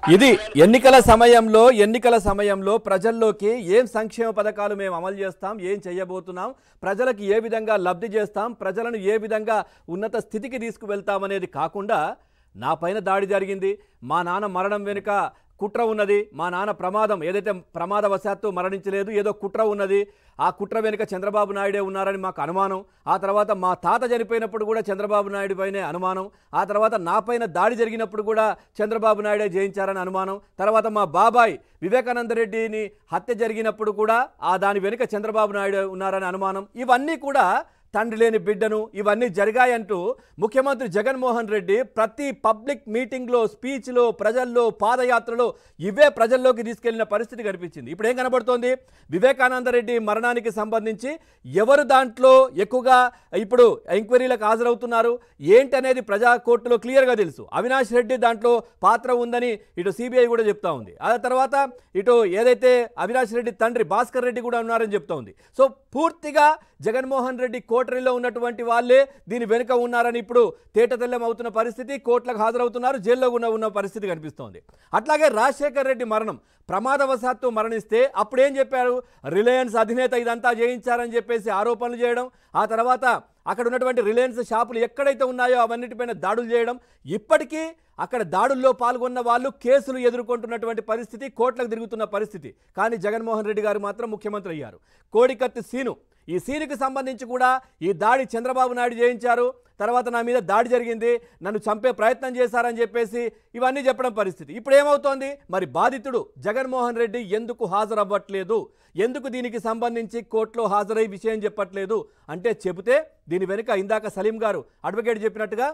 ఇది ఎన్నికల సమయంలో ఎన్నికల సమయంలో ప్రజల్లోకి ఏం సంక్షేమ పథకాలు మేము అమలు చేస్తాం ఏం చేయబోతున్నాం ప్రజలకు ఏ విధంగా లబ్ధి చేస్తాం ప్రజలను ఏ విధంగా ఉన్నత స్థితికి తీసుకువెళ్తాం అనేది కాకుండా నా పైన దాడి జరిగింది మా నాన్న మరణం వెనుక కుట్ర ఉన్నది మా నాన్న ప్రమాదం ఏదైతే ప్రమాదవశాత్తు మరణించలేదు ఏదో కుట్ర ఉన్నది ఆ కుట్ర వెనుక చంద్రబాబు నాయుడే ఉన్నారని మాకు అనుమానం ఆ తర్వాత మా తాత చనిపోయినప్పుడు కూడా చంద్రబాబు నాయుడు పైనే అనుమానం ఆ తర్వాత నా పైన దాడి జరిగినప్పుడు కూడా చంద్రబాబు నాయుడే జయించారని అనుమానం తర్వాత మా బాబాయ్ వివేకానంద రెడ్డిని హత్య జరిగినప్పుడు కూడా ఆ దాని వెనుక చంద్రబాబు నాయుడు ఉన్నారని అనుమానం ఇవన్నీ కూడా తండ్రి లేని బిడ్డను ఇవన్నీ జరిగాయంటూ ముఖ్యమంత్రి జగన్మోహన్ రెడ్డి ప్రతి పబ్లిక్ మీటింగ్లో స్పీచ్లో ప్రజల్లో పాదయాత్రలో ఇవే ప్రజల్లోకి తీసుకెళ్లిన పరిస్థితి కనిపించింది ఇప్పుడు ఏం కనబడుతోంది వివేకానంద రెడ్డి మరణానికి సంబంధించి ఎవరు దాంట్లో ఎక్కువగా ఇప్పుడు ఎంక్వైరీలకు హాజరవుతున్నారు ఏంటి అనేది ప్రజా కోర్టులో క్లియర్గా తెలుసు అవినాష్ రెడ్డి దాంట్లో పాత్ర ఉందని ఇటు సిబిఐ కూడా చెప్తా ఉంది ఆ తర్వాత ఇటు ఏదైతే అవినాష్ రెడ్డి తండ్రి భాస్కర్ రెడ్డి కూడా ఉన్నారని చెప్తా ఉంది సో పూర్తిగా జగన్మోహన్ రెడ్డి కోటరీలో ఉన్నటువంటి వాళ్ళే దీని వెనుక ఉన్నారని ఇప్పుడు తేటతెల్లం అవుతున్న పరిస్థితి కోర్టులకు హాజరవుతున్నారు జైల్లో ఉన్న ఉన్న పరిస్థితి కనిపిస్తోంది అట్లాగే రాజశేఖర్ రెడ్డి మరణం ప్రమాదవశాత్తు మరణిస్తే అప్పుడు ఏం చెప్పారు రిలయన్స్ అధినేత ఇదంతా చేయించారని చెప్పేసి ఆరోపణలు చేయడం ఆ తర్వాత అక్కడ ఉన్నటువంటి రిలయన్స్ షాపులు ఎక్కడైతే ఉన్నాయో అవన్నిటిపైన దాడులు చేయడం ఇప్పటికీ అక్కడ దాడుల్లో పాల్గొన్న వాళ్ళు కేసులు ఎదుర్కొంటున్నటువంటి పరిస్థితి కోట్లకు తిరుగుతున్న పరిస్థితి కానీ జగన్మోహన్ రెడ్డి గారు మాత్రం ముఖ్యమంత్రి అయ్యారు కోడికత్తి సీను ఈ సీనుకి సంబంధించి కూడా ఈ దాడి చంద్రబాబు నాయుడు చేయించారు తర్వాత నా మీద దాడి జరిగింది నన్ను చంపే ప్రయత్నం చేశారని చెప్పేసి ఇవన్నీ చెప్పడం పరిస్థితి ఇప్పుడు ఏమవుతోంది మరి బాధితుడు జగన్మోహన్ రెడ్డి ఎందుకు హాజరవ్వట్లేదు ఎందుకు దీనికి సంబంధించి కోర్టులో హాజరై విషయం చెప్పట్లేదు అంటే చెబితే దీని వెనుక ఇందాక సలీం గారు అడ్వకేట్ చెప్పినట్టుగా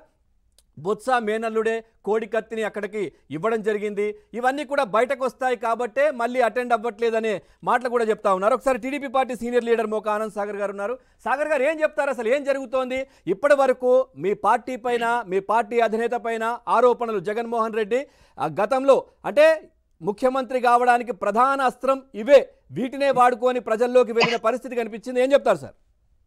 బొత్స మేనల్లుడే కోడికత్తిని అక్కడికి ఇవ్వడం జరిగింది ఇవన్నీ కూడా బయటకు వస్తాయి కాబట్టే మళ్ళీ అటెండ్ అవ్వట్లేదనే మాటలు కూడా చెప్తా ఉన్నారు ఒకసారి TDP party senior leader Moka Anand Sagar garu ఉన్నారు సాగర్ గారు ఏం చెప్తారు అసలు ఏం జరుగుతోంది ఇప్పటి వరకు మీ పార్టీ పైన మీ పార్టీ అధినేత పైన ఆరోపణలు జగన్మోహన్ రెడ్డి ఆ గతంలో అంటే ముఖ్యమంత్రి కావడానికి ప్రధాన అస్త్రం ఇవే వీటినే వాడుకొని ప్రజల్లోకి వెళ్ళిన పరిస్థితి కనిపించింది ఏం చెప్తారు సార్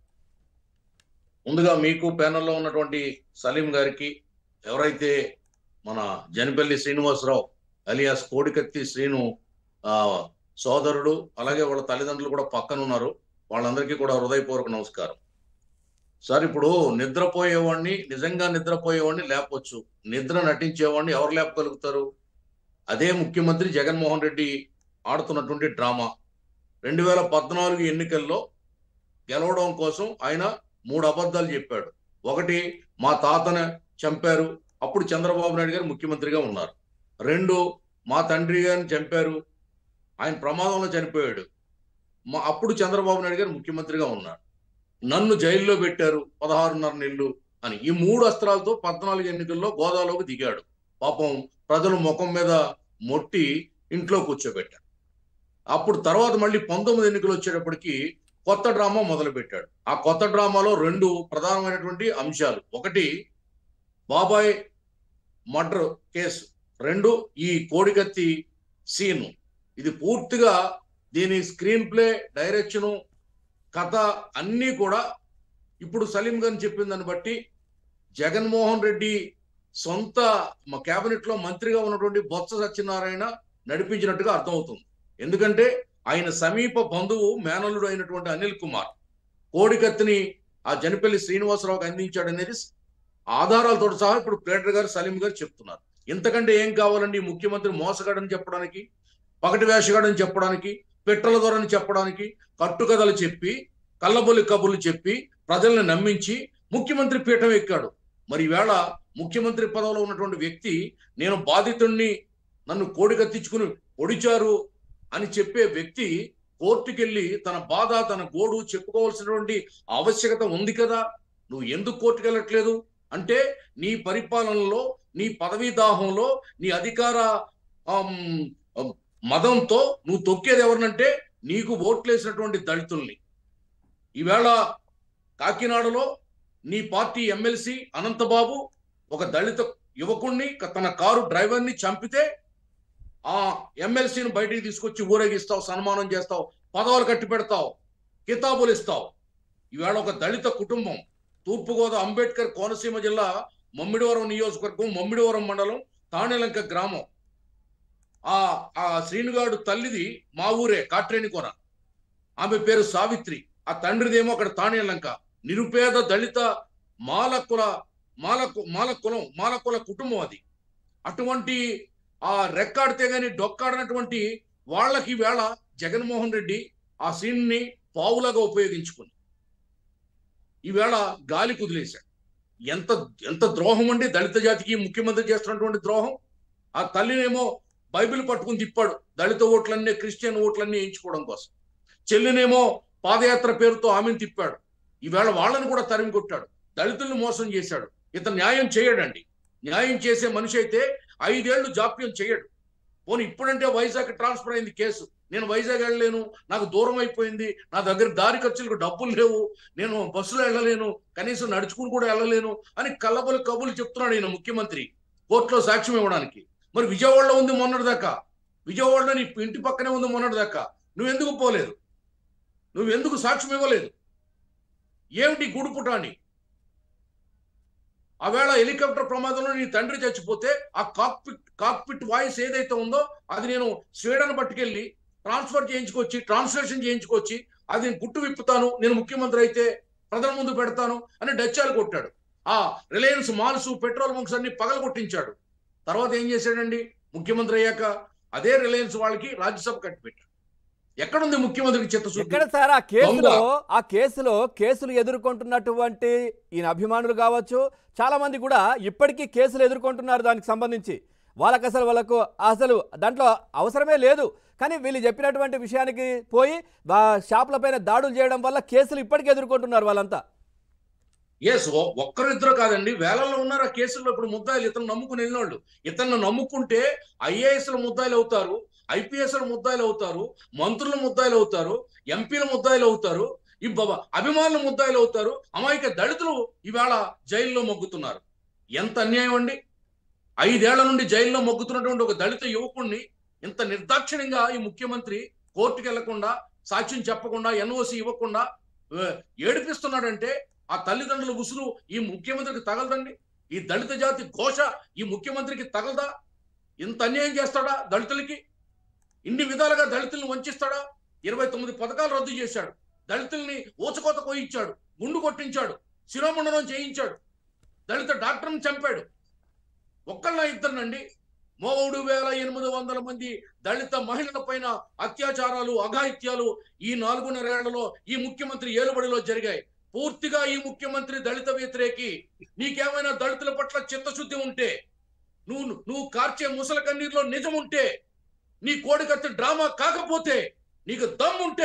ముందుగా మీకు ప్యానెల్లో ఉన్నటువంటి సలీం గారికి ఎవరైతే మన జనపల్లి శ్రీనివాసరావు అలియాస్ కోడికత్తి శ్రీను ఆ సోదరుడు అలాగే వాళ్ళ తల్లిదండ్రులు కూడా పక్కన ఉన్నారు వాళ్ళందరికీ కూడా హృదయపూర్వక నమస్కారం సార్ ఇప్పుడు నిద్రపోయేవాడిని నిజంగా నిద్రపోయేవాడిని లేపొచ్చు నిద్ర నటించేవాడిని ఎవరు లేపగలుగుతారు అదే ముఖ్యమంత్రి జగన్మోహన్ రెడ్డి ఆడుతున్నటువంటి డ్రామా రెండు వేల పద్నాలుగు ఎన్నికల్లో గెలవడం కోసం ఆయన మూడు అబద్ధాలు చెప్పాడు ఒకటి మా తాతను చంపారు అప్పుడు చంద్రబాబు నాయుడు గారు ముఖ్యమంత్రిగా ఉన్నారు రెండు మా తండ్రి గారిని చంపారు ఆయన ప్రమాదంలో చనిపోయాడు మా అప్పుడు చంద్రబాబు నాయుడు గారు ముఖ్యమంత్రిగా ఉన్నారు నన్ను జైల్లో పెట్టారు పదహారున్నర నెలలు అని ఈ మూడు అస్త్రాలతో పద్నాలుగు ఎన్నికల్లో గోదాలోకి దిగాడు పాపం ప్రజలు ముఖం మీద మొట్టి ఇంట్లో కూర్చోబెట్టారు అప్పుడు తర్వాత మళ్ళీ పంతొమ్మిది ఎన్నికలు వచ్చేటప్పటికి కొత్త డ్రామా మొదలు పెట్టాడు ఆ కొత్త డ్రామాలో రెండు ప్రధానమైనటువంటి అంశాలు ఒకటి బాబాయ్ మర్డర్ కేసు రెండు ఈ కోడికత్తి సీన్ ఇది పూర్తిగా దీని స్క్రీన్ ప్లే డైరెక్షను కథ అన్నీ కూడా ఇప్పుడు సలీం గారిని చెప్పిన దాన్ని బట్టి జగన్మోహన్ రెడ్డి సొంత మా కేబినెట్ లో మంత్రిగా ఉన్నటువంటి బొత్స సత్యనారాయణ నడిపించినట్టుగా అర్థమవుతుంది ఎందుకంటే ఆయన సమీప బంధువు మేనల్లుడు అయినటువంటి అనిల్ కుమార్ కోడికత్తిని ఆ జనపల్లి శ్రీనివాసరావుకి అందించాడనేది ఆధారాలతో సహా ఇప్పుడు ప్లేటర్ గారు సలీం గారు చెప్తున్నారు ఇంతకంటే ఏం కావాలండి ఈ ముఖ్యమంత్రి మోసగాడని చెప్పడానికి పగటి వేషగాడని చెప్పడానికి పెట్రోల ధరని చెప్పడానికి కట్టుకథలు చెప్పి కళ్ళబొల్లి కబుర్లు చెప్పి ప్రజల్ని నమ్మించి ముఖ్యమంత్రి పీఠం ఎక్కాడు మరి ఈవేళ ముఖ్యమంత్రి పదవిలో ఉన్నటువంటి వ్యక్తి నేను బాధితుణ్ణి నన్ను కోడికత్తించుకుని పొడిచారు అని చెప్పే వ్యక్తి కోర్టుకెళ్ళి తన బాధ తన గోడు చెప్పుకోవాల్సినటువంటి ఆవశ్యకత ఉంది కదా నువ్వు ఎందుకు కోర్టుకు వెళ్ళట్లేదు అంటే నీ పరిపాలనలో నీ పదవీ దాహంలో నీ అధికార ఆమ్, ఆమ్, మదంతో నువ్వు తొక్కేది ఎవరినంటే నీకు ఓట్లేసినటువంటి దళితుల్ని ఈవేళ కాకినాడలో నీ పార్టీ ఎమ్మెల్సీ అనంతబాబు ఒక దళిత యువకుణ్ణి తన కారు డ్రైవర్ని చంపితే ఆ ఎమ్మెల్సీని బయటికి తీసుకొచ్చి ఊరేగిస్తావు సన్మానం చేస్తావు పదవులు కట్టి పెడతావు కితాబులు ఇస్తావు ఈవేళ ఒక దళిత కుటుంబం తూర్పుగోదావరి అంబేద్కర్ కోనసీమ జిల్లా మమ్మిడివరం నియోజకవర్గం మమ్మిడివరం మండలం తాణిలంక గ్రామం ఆ ఆ శ్రీనుగాడు తల్లిది మా ఊరే కాట్రేనికోన ఆమె పేరు సావిత్రి ఆ తండ్రిదేమో అక్కడ తాణేలంక నిరుపేద దళిత మాలకుల మాలకు మాలకులం మాలకుల కుటుంబం అది అటువంటి ఆ రెక్కాడితే గాని డొక్కాడినటువంటి వాళ్ళకి వేళ జగన్మోహన్ రెడ్డి ఆ సీన్ని పావులాగా ఉపయోగించుకుని ఈవేళ గాలి కుదిలేశాడు ఎంత ఎంత ద్రోహం అండి దళిత జాతికి ముఖ్యమంత్రి చేస్తున్నటువంటి ద్రోహం ఆ తల్లినేమో బైబిల్ పట్టుకుని తిప్పాడు దళిత ఓట్లన్నీ క్రిస్టియన్ ఓట్లన్నీ వేయించుకోవడం కోసం చెల్లినేమో పాదయాత్ర పేరుతో ఆమెను తిప్పాడు ఈవేళ వాళ్ళని కూడా తరిమి కొట్టాడు దళితుల్ని మోసం చేశాడు ఇతను న్యాయం చేయడండి న్యాయం చేసే మనిషి అయితే ఐదేళ్లు జాప్యం చేయడు పోనీ ఇప్పుడంటే వైజాగ్ ట్రాన్స్ఫర్ అయింది కేసు నేను వైజాగ్ వెళ్ళలేను నాకు దూరం అయిపోయింది నా దగ్గర దారి ఖర్చులకు డబ్బులు లేవు నేను బస్సులో వెళ్ళలేను కనీసం నడుచుకుని కూడా వెళ్ళలేను అని కల్లబలు కబులు చెప్తున్నాడు ఈయన ముఖ్యమంత్రి కోర్టులో సాక్ష్యం ఇవ్వడానికి మరి విజయవాడలో ఉంది మొన్నటి దాకా విజయవాడలో నీ ఇంటి పక్కనే ఉంది మొన్నటి దాకా నువ్వెందుకు పోలేదు నువ్వెందుకు సాక్ష్యం ఇవ్వలేదు ఏమిటి గుడుపుటాని ఆవేళ హెలికాప్టర్ ప్రమాదంలో నీ తండ్రి చచ్చిపోతే ఆ కాక్పిట్ కాక్పిట్ వాయిస్ ఏదైతే ఉందో అది నేను స్వీడన్ పట్టుకెళ్ళి ట్రాన్స్ఫర్ చేయించుకొచ్చి ట్రాన్స్లేషన్ చేయించుకొచ్చి అది నేను గుట్టు విప్పుతాను నేను ముఖ్యమంత్రి అయితే ప్రజల ముందు పెడతాను అని డచ్చాలు కొట్టాడు ఆ రిలయన్స్ మాల్స్ పెట్రోల్ బంక్స్ అన్ని పగల కొట్టించాడు తర్వాత ఏం చేశాడండి ముఖ్యమంత్రి అయ్యాక అదే రిలయన్స్ వాళ్ళకి రాజ్యసభ కట్టిపెట్టాడు ఎక్కడుంది ముఖ్యమంత్రికి చిత్తశుద్ధి ఎక్కడ సార్ ఆ కేసులో దొంగ. ఆ కేసులో కేసులు ఎదుర్కొంటున్నటువంటి ఈయన అభిమానులు కావచ్చు చాలా మంది కూడా ఇప్పటికీ కేసులు ఎదుర్కొంటున్నారు దానికి సంబంధించి వాళ్ళకి అసలు వాళ్ళకు అసలు దాంట్లో అవసరమే లేదు కానీ వీళ్ళు చెప్పినటువంటి విషయానికి పోయి వా- షాపుల పైన దాడులు చేయడం వల్ల కేసులు ఇప్పటికీ ఎదుర్కొంటున్నారు వాళ్ళంతా ఎస్ ఒక్కరిద్దరు కాదండి వేలల్లో ఉన్నారు ఆ కేసుల్లో ఇప్పుడు ముద్దాయిలు ఇతను నమ్ముకుని వెళ్ళినోళ్ళు ఇతను నమ్ముకుంటే ఐఏఎస్ల ముద్దాయిలు అవుతారు ఐపీఎస్ల ముద్దాయిలు అవుతారు మంత్రుల ముద్దాయిలు అవుతారు ఎంపీల ముద్దాయిలు అవుతారు ఈ బ- అభిమానుల ముద్దాయిలు అవుతారు అమాయక దళితులు ఈవేళ జైల్లో మొగ్గుతున్నారు ఎంత అన్యాయం అండి ఐదేళ్ల నుండి జైల్లో మొగ్గుతున్నటువంటి ఒక దళిత యువకుణ్ణి ఇంత నిర్దాక్షిణ్యంగా ఈ ముఖ్యమంత్రి కోర్టుకు వెళ్లకుండా సాక్ష్యం చెప్పకుండా ఎన్ఓసి ఇవ్వకుండా ఏ, ఏడిపిస్తున్నాడంటే ఆ తల్లిదండ్రుల ఉసురు ఈ ముఖ్యమంత్రికి తగలదండి ఈ దళిత జాతి ఘోష ఈ ముఖ్యమంత్రికి తగలదా ఇంత అన్యాయం చేస్తాడా దళితులకి ఇన్ని విధాలుగా దళితుల్ని వంచిస్తాడా ఇరవై తొమ్మిది పథకాలు రద్దు చేశాడు దళితుల్ని ఊచకోత కోయించాడు గుండు కొట్టించాడు శిరోమండనం చేయించాడు దళిత డాక్టర్ని చంపాడు ఒక్కళ్ళ ఇద్దరినండి మూడు వేల ఎనిమిది వందల మంది దళిత మహిళల పైన అత్యాచారాలు అఘాయిత్యాలు ఈ నాలుగున్నరేళ్లలో ఈ ముఖ్యమంత్రి ఏలుబడిలో జరిగాయి పూర్తిగా ఈ ముఖ్యమంత్రి దళిత వ్యతిరేకి నీకేమైనా దళితుల పట్ల చిత్తశుద్ధి ఉంటే నువ్వు నువ్వు కార్చే ముసల కన్నీరులో నిజం ఉంటే నీ కోడికత్తి డ్రామా కాకపోతే నీకు దమ్ముంటే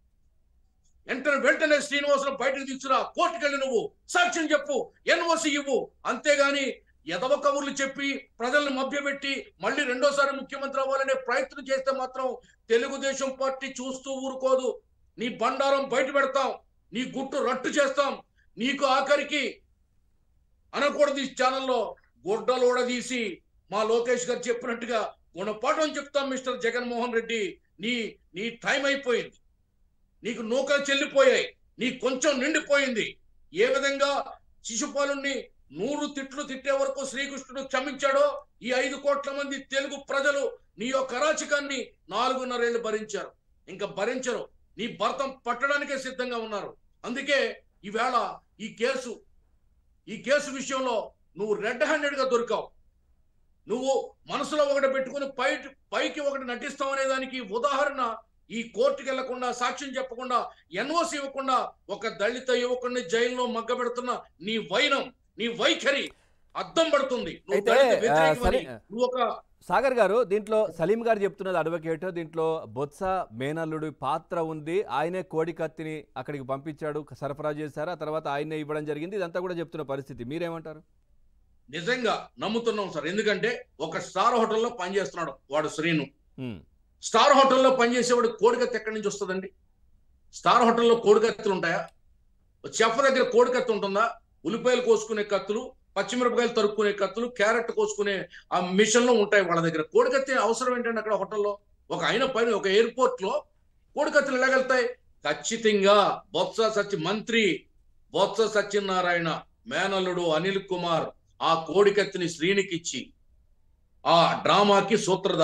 వెంటనే వెంటనే శ్రీనివాసరావు బయటకు తీసుకురా కోర్టుకెళ్ళి నువ్వు సాక్ష్యం చెప్పు ఎన్ఓసి ఇవ్వు అంతేగాని ఎదవ కబుర్లు చెప్పి ప్రజల్ని మభ్యపెట్టి మళ్ళీ రెండోసారి ముఖ్యమంత్రి అవ్వాలనే ప్రయత్నం చేస్తే మాత్రం తెలుగుదేశం పార్టీ చూస్తూ ఊరుకోదు నీ బండారం బయట పెడతాం నీ గుట్టు రట్టు చేస్తాం నీకు ఆఖరికి అనకూడదు ఈ ఛానల్లో గుడ్డలు తీసి మా లోకేష్ గారు చెప్పినట్టుగా గుణపాఠం చెప్తాం మిస్టర్ జగన్మోహన్ రెడ్డి నీ నీ టైం అయిపోయింది నీకు నూకలు చెల్లిపోయాయి నీ కొంచెం నిండిపోయింది ఏ విధంగా శిశుపాలుని నూరు తిట్లు తిట్టే వరకు శ్రీకృష్ణుడు క్షమించాడో ఈ ఐదు కోట్ల మంది తెలుగు ప్రజలు నీ యొక్క అరాచకాన్ని నాలుగున్నరేళ్లు భరించారు ఇంకా భరించరు నీ భర్తం పట్టడానికే సిద్ధంగా ఉన్నారు అందుకే ఈవేళ ఈ కేసు ఈ కేసు విషయంలో నువ్వు రెడ్ హ్యాండెడ్ గా దొరికావు నువ్వు మనసులో ఒకటి పెట్టుకుని పై పైకి ఒకటి నటిస్తావు అనే దానికి ఉదాహరణ ఈ కోర్టుకి వెళ్లకుండా సాక్ష్యం చెప్పకుండా ఎన్ఓసి ఇవ్వకుండా ఒక దళిత యువకుడిని జైల్లో మగ్గబెడుతున్న నీ వైనం నీ వైఖరి అద్దం పడుతుంది నువ్వు అయితే, దళిత ఆ, వ్యతిరేకమని, సరే. నువ్వు ఒక సాగర్ గారు దీంట్లో సలీం గారు చెప్తున్నది అడ్వకేట్ దీంట్లో బొత్స మేనల్లుడి పాత్ర ఉంది ఆయనే కోడి కత్తిని అక్కడికి పంపించాడు సరఫరా చేశారు ఆ తర్వాత ఆయనే ఇవ్వడం జరిగింది ఇదంతా కూడా చెప్తున్న పరిస్థితి మీరేమంటారు నిజంగా నమ్ముతున్నాం సార్ ఎందుకంటే ఒక స్టార్ హోటల్లో పనిచేస్తున్నాడు వాడు శ్రీను ఉమ్, స్టార్ హోటల్లో పనిచేసేవాడు కోడికత్తి ఎక్కడి నుంచి వస్తుందండి స్టార్ హోటల్లో కోడికత్తులు ఉంటాయా చెఫ్ దగ్గర కోడికత్తి ఉంటుందా ఉల్లిపాయలు కోసుకునే కత్తులు పచ్చిమిరపకాయలు తరుక్కునే కత్తులు క్యారెట్ కోసుకునే ఆ మిషన్లు ఉంటాయి వాళ్ళ దగ్గర కోడికత్తి అవసరం ఏంటండి అక్కడ హోటల్లో ఒక ఆయన పైన ఒక ఎయిర్పోర్ట్ లో కోడికత్తులు ఎలాగెళ్తాయి ఖచ్చితంగా బొత్స సత్య మంత్రి బొత్స సత్యనారాయణ మేనల్లుడు అనిల్ కుమార్ ఆ కోడికత్తిని శ్రీనికిచ్చి ఆ డ్రామాకి సూత్రధారి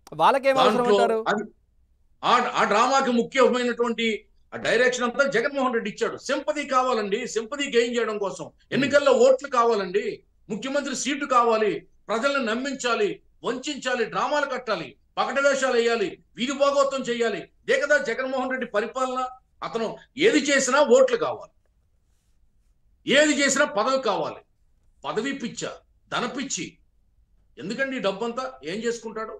వాళ్ళకేం అవసరం దాంట్లో అంటారు అది- ఆ ఆ డ్రామాకి ముఖ్యమైనటువంటి ఆ డైరెక్షన్ అంతా జగన్మోహన్ రెడ్డి ఇచ్చాడు సింపతి కావాలండి సింపతి గెయిన్ చేయడం కోసం ఎన్నికల్లో ఓట్లు కావాలండి ముఖ్యమంత్రి సీటు కావాలి ప్రజల్ని నమ్మించాలి వంచాలి డ్రామాలు కట్టాలి పకట వేషాలు వేయాలి వీధి భాగవతం చేయాలి ఇదే కదా జగన్మోహన్ రెడ్డి పరిపాలన అతను ఏది చేసినా ఓట్లు కావాలి ఏది చేసినా పదవి కావాలి పదవి పిచ్చ ధన పిచ్చి ఎందుకండి ఈ డబ్బంతా ఏం చేసుకుంటాడు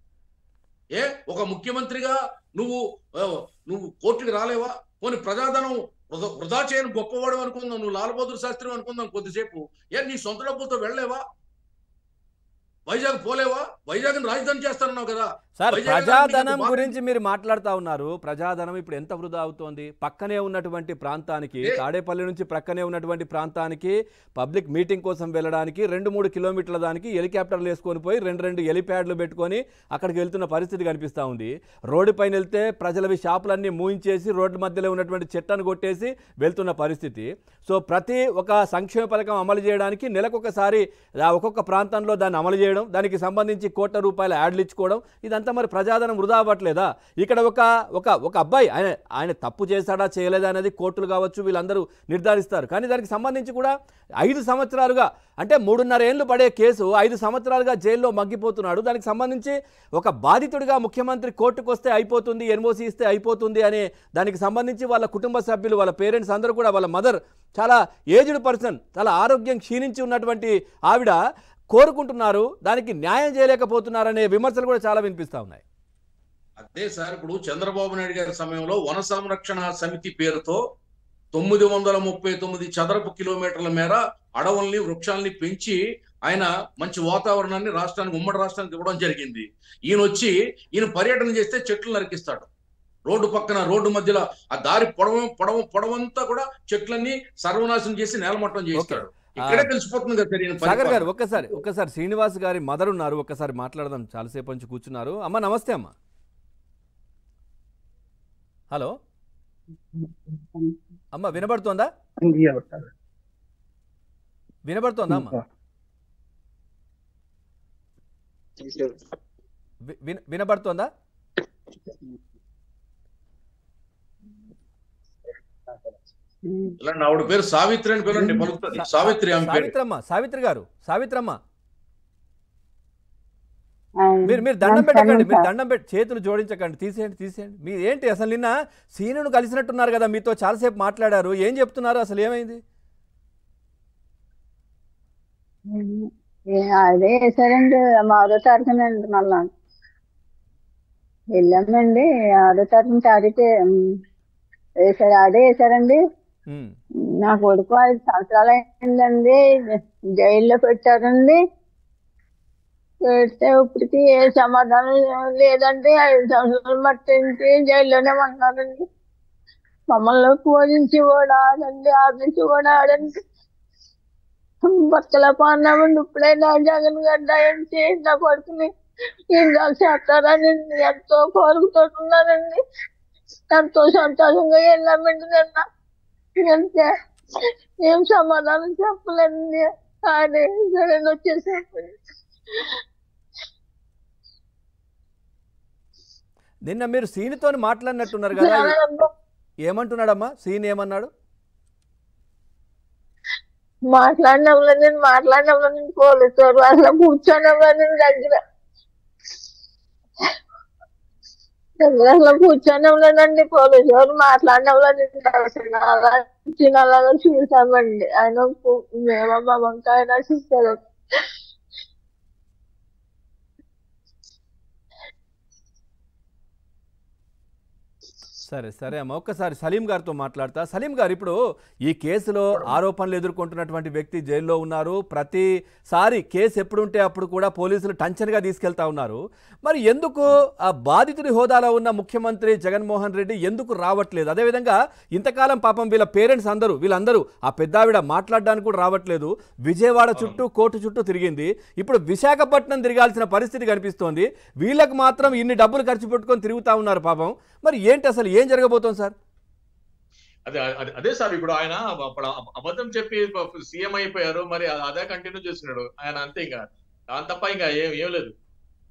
ఏ ఒక ముఖ్యమంత్రిగా నువ్వు ఆ, నువ్వు కోర్టుకి రాలేవా పోనీ ప్రజాధనం వృధా- వృధా చేయని గొప్పవాడు అనుకుందాం నువ్వు లాల్ బహదూర్ శాస్త్రి అనుకుందాం కొద్దిసేపు ఏ నీ సొంత డబ్బులతో వెళ్ళలేవా వైజాగ్ పోలేవా వైజాగ్ రాజధాని చేస్తానన్నావు కదా సార్ వైజాగ్ ప్రజాధనం రాజధానికి గురించి మీరు మాట్లాడుతా ఉన్నారు ప్రజాధనం ఇప్పుడు ఎంత వృధా అవుతోంది పక్కనే ఉన్నటువంటి ప్రాంతానికి ఏ- తాడేపల్లి నుంచి ప్రక్కనే ఉన్నటువంటి ప్రాంతానికి పబ్లిక్ మీటింగ్ కోసం వెళ్ళడానికి రెండు మూడు కిలోమీటర్ల దానికి హెలికాప్టర్లు వేసుకొని పోయి రెండు రెండు హెలిప్యాడ్లు పెట్టుకొని అక్కడికి వెళ్తున్న పరిస్థితి కనిపిస్తూ ఉంది రోడ్డు పైన వెళ్తే ప్రజలవి షాపులన్నీ మూయించేసి రోడ్డు మధ్యలో ఉన్నటువంటి చెట్లను కొట్టేసి వెళ్తున్న పరిస్థితి సో ప్రతి ఒక సంక్షేమ పథకం అమలు చేయడానికి నెలకొకసారి ఆ ఒక్కొక్క ప్రాంతంలో దాన్ని అమలు చేయడం దానికి సంబంధించి కోట్ల రూపాయల యాడ్లు ఇచ్చుకోవడం ఇదంతా మరి ప్రజాధనం వృధా అవ్వట్లేదా ఇక్కడ ఒక ఒక ఒక అబ్బాయి ఆయన ఆయన తప్పు చేశాడా చేయలేదా అనేది కోర్టులు కావచ్చు వీళ్ళందరూ నిర్ధారిస్తారు కానీ దానికి సంబంధించి కూడా ఐదు సంవత్సరాలుగా అంటే మూడున్నర ఏళ్ళు పడే కేసు ఐదు సంవత్సరాలుగా జైల్లో మగ్గిపోతున్నాడు దానికి సంబంధించి ఒక బాధితుడిగా ముఖ్యమంత్రి కోర్టుకు వస్తే అయిపోతుంది ఎన్ఓసి ఇస్తే అయిపోతుంది అనే దానికి సంబంధించి వాళ్ళ కుటుంబ సభ్యులు వాళ్ళ పేరెంట్స్ అందరూ కూడా వాళ్ళ మదర్ చాలా ఏజ్డ్ పర్సన్ చాలా ఆరోగ్యం క్షీణించి ఉన్నటువంటి ఆవిడ కోరుకుంటున్నారు దానికి న్యాయం చేయలేకపోతున్నారనే విమర్శలు కూడా చాలా వినిపిస్తూ ఉన్నాయి అదే సార్ ఇప్పుడు చంద్రబాబు నాయుడు గారి సమయంలో వన సంరక్షణ సమితి పేరుతో తొమ్మిది వందల ముప్పై తొమ్మిది చదరపు కిలోమీటర్ల మేర అడవుల్ని వృక్షాలని పెంచి ఆయన మంచి వాతావరణాన్ని రాష్ట్రానికి ఉమ్మడి రాష్ట్రానికి ఇవ్వడం జరిగింది ఈయన వచ్చి ఈయన పర్యటన చేస్తే చెట్లు నరికిస్తాడు రోడ్డు పక్కన రోడ్డు మధ్యలో ఆ దారి పొడవ పొడవ పొడవంతా కూడా చెట్లన్నీ సర్వనాశనం చేసి నేలమట్టం చేస్తాడు ఇక్కడే తెలిసిపోతుంది కదా సార్ ఈయన సాగర్ గారు పరిపాలన. ఒక్కసారి ఒక్కసారి శ్రీనివాస్ గారి మదర్ ఉన్నారు ఒక్కసారి మాట్లాడదాం చాలాసేపు నుంచి కూర్చున్నారు అమ్మ నమస్తే అమ్మ హలో అమ్మ వినబడుతోందా వినబడుతోందా అమ్మ వి- విన- వినబడుతోందా ఇలా ఆవిడ పేరు సావిత్రి అని పిలండి పలుకుతుంది సావిత్రి ఆమె పేరు సావిత్రమ్మ సావిత్రి గారు సావిత్రమ్మ మీరు మీరు దండం పెట్టకండి మీరు దండం పెట్టి చేతులు జోడించకండి తీసేయండి తీసేయండి మీరు ఏంటి అసలు నిన్న సీనును కలిసినట్టున్నారు కదా మీతో చాలాసేపు మాట్లాడారు ఏం చెప్తున్నారు అసలు ఏమైంది అదే వేసారండి ఆరో తారీఖునండి మళ్ళా వెళ్ళామండి ఆరో తారీఖున తారీఖే వేసారు అదే వేసారండి ఉమ్, నా కొడుకు ఐదు సంవత్సరాలు అయిందండి జైల్లో పెట్టారండి పెడితే ఇప్పటికి ఏ సమాధానం లేదండి ఐదు సంవత్సరాలు మట్టించి జైల్లోనే ఉన్నారండి మమ్మల్ని పూజించి కూడా ఆడండి ఆడించి కూడా ఆడండి బట్టల పాడినామండి ఇప్పుడే నా జగన్ గడ్డాయండి నా కొడుకుని ఇంకా చేస్తారని ఎంతో కోరుకుతున్నానండి ఎంతో సంతోషంగా వెళ్ళామండి నిన్న అంతే ఏం సమాధానం చెప్పలేండి అదే జగన్ వచ్చేసాడు నిన్న మీరు సీనుతో మాట్లాడినట్టున్నారు కదా ఏమంటున్నాడమ్మా సీన్ ఏమన్నాడు మాట్లాడినప్పుడు నేను మాట్లాడినప్పుడు నేను పోలీసు వారు అసలు కూర్చోనప్పుడు నేను దగ్గర దగ్గర అసలు కూర్చొని ఉన్నానండి పోలీసు వారు మాట్లాడినప్పుడు నేను అసలు అలా చిన్నలాగా చూసామండి ఆయన కు- మేమమ్మ వంకాయ రాసిస్తారు సరే సరే అమ్మ ఒక్కసారి సలీం గారితో మాట్లాడతా సలీం గారు ఇప్పుడు ఈ కేసులో ఆరోపణలు ఎదుర్కొంటున్నటువంటి వ్యక్తి జైల్లో ఉన్నారు ప్రతిసారి కేసు ఎప్పుడుంటే అప్పుడు కూడా పోలీసులు టంచన్గా తీసుకెళ్తా ఉన్నారు మరి ఎందుకు ఆ బాధితుడి హోదాలో ఉన్న ముఖ్యమంత్రి జగన్మోహన్ రెడ్డి ఎందుకు రావట్లేదు అదేవిధంగా ఇంతకాలం పాపం వీళ్ళ పేరెంట్స్ అందరూ వీళ్ళందరూ ఆ పెద్దావిడ మాట్లాడడానికి కూడా రావట్లేదు విజయవాడ చుట్టూ కోర్టు చుట్టూ తిరిగింది ఇప్పుడు విశాఖపట్నం తిరగాల్సిన పరిస్థితి కనిపిస్తోంది వీళ్ళకి మాత్రం ఇన్ని డబ్బులు ఖర్చు పెట్టుకొని తిరుగుతా ఉన్నారు పాపం మరి ఏంటి అసలు ఏం జరగబోతోంది సార్ అదే అదే- అదే సార్ ఇప్పుడు ఆయన అప్పుడు అబ- అబద్ధం చెప్పి సీఎం అయిపోయారు మరి అ- అదే కంటిన్యూ చేస్తున్నాడు ఆయన అంతే ఇంకా దాని తప్ప ఇంకా ఏం ఏం లేదు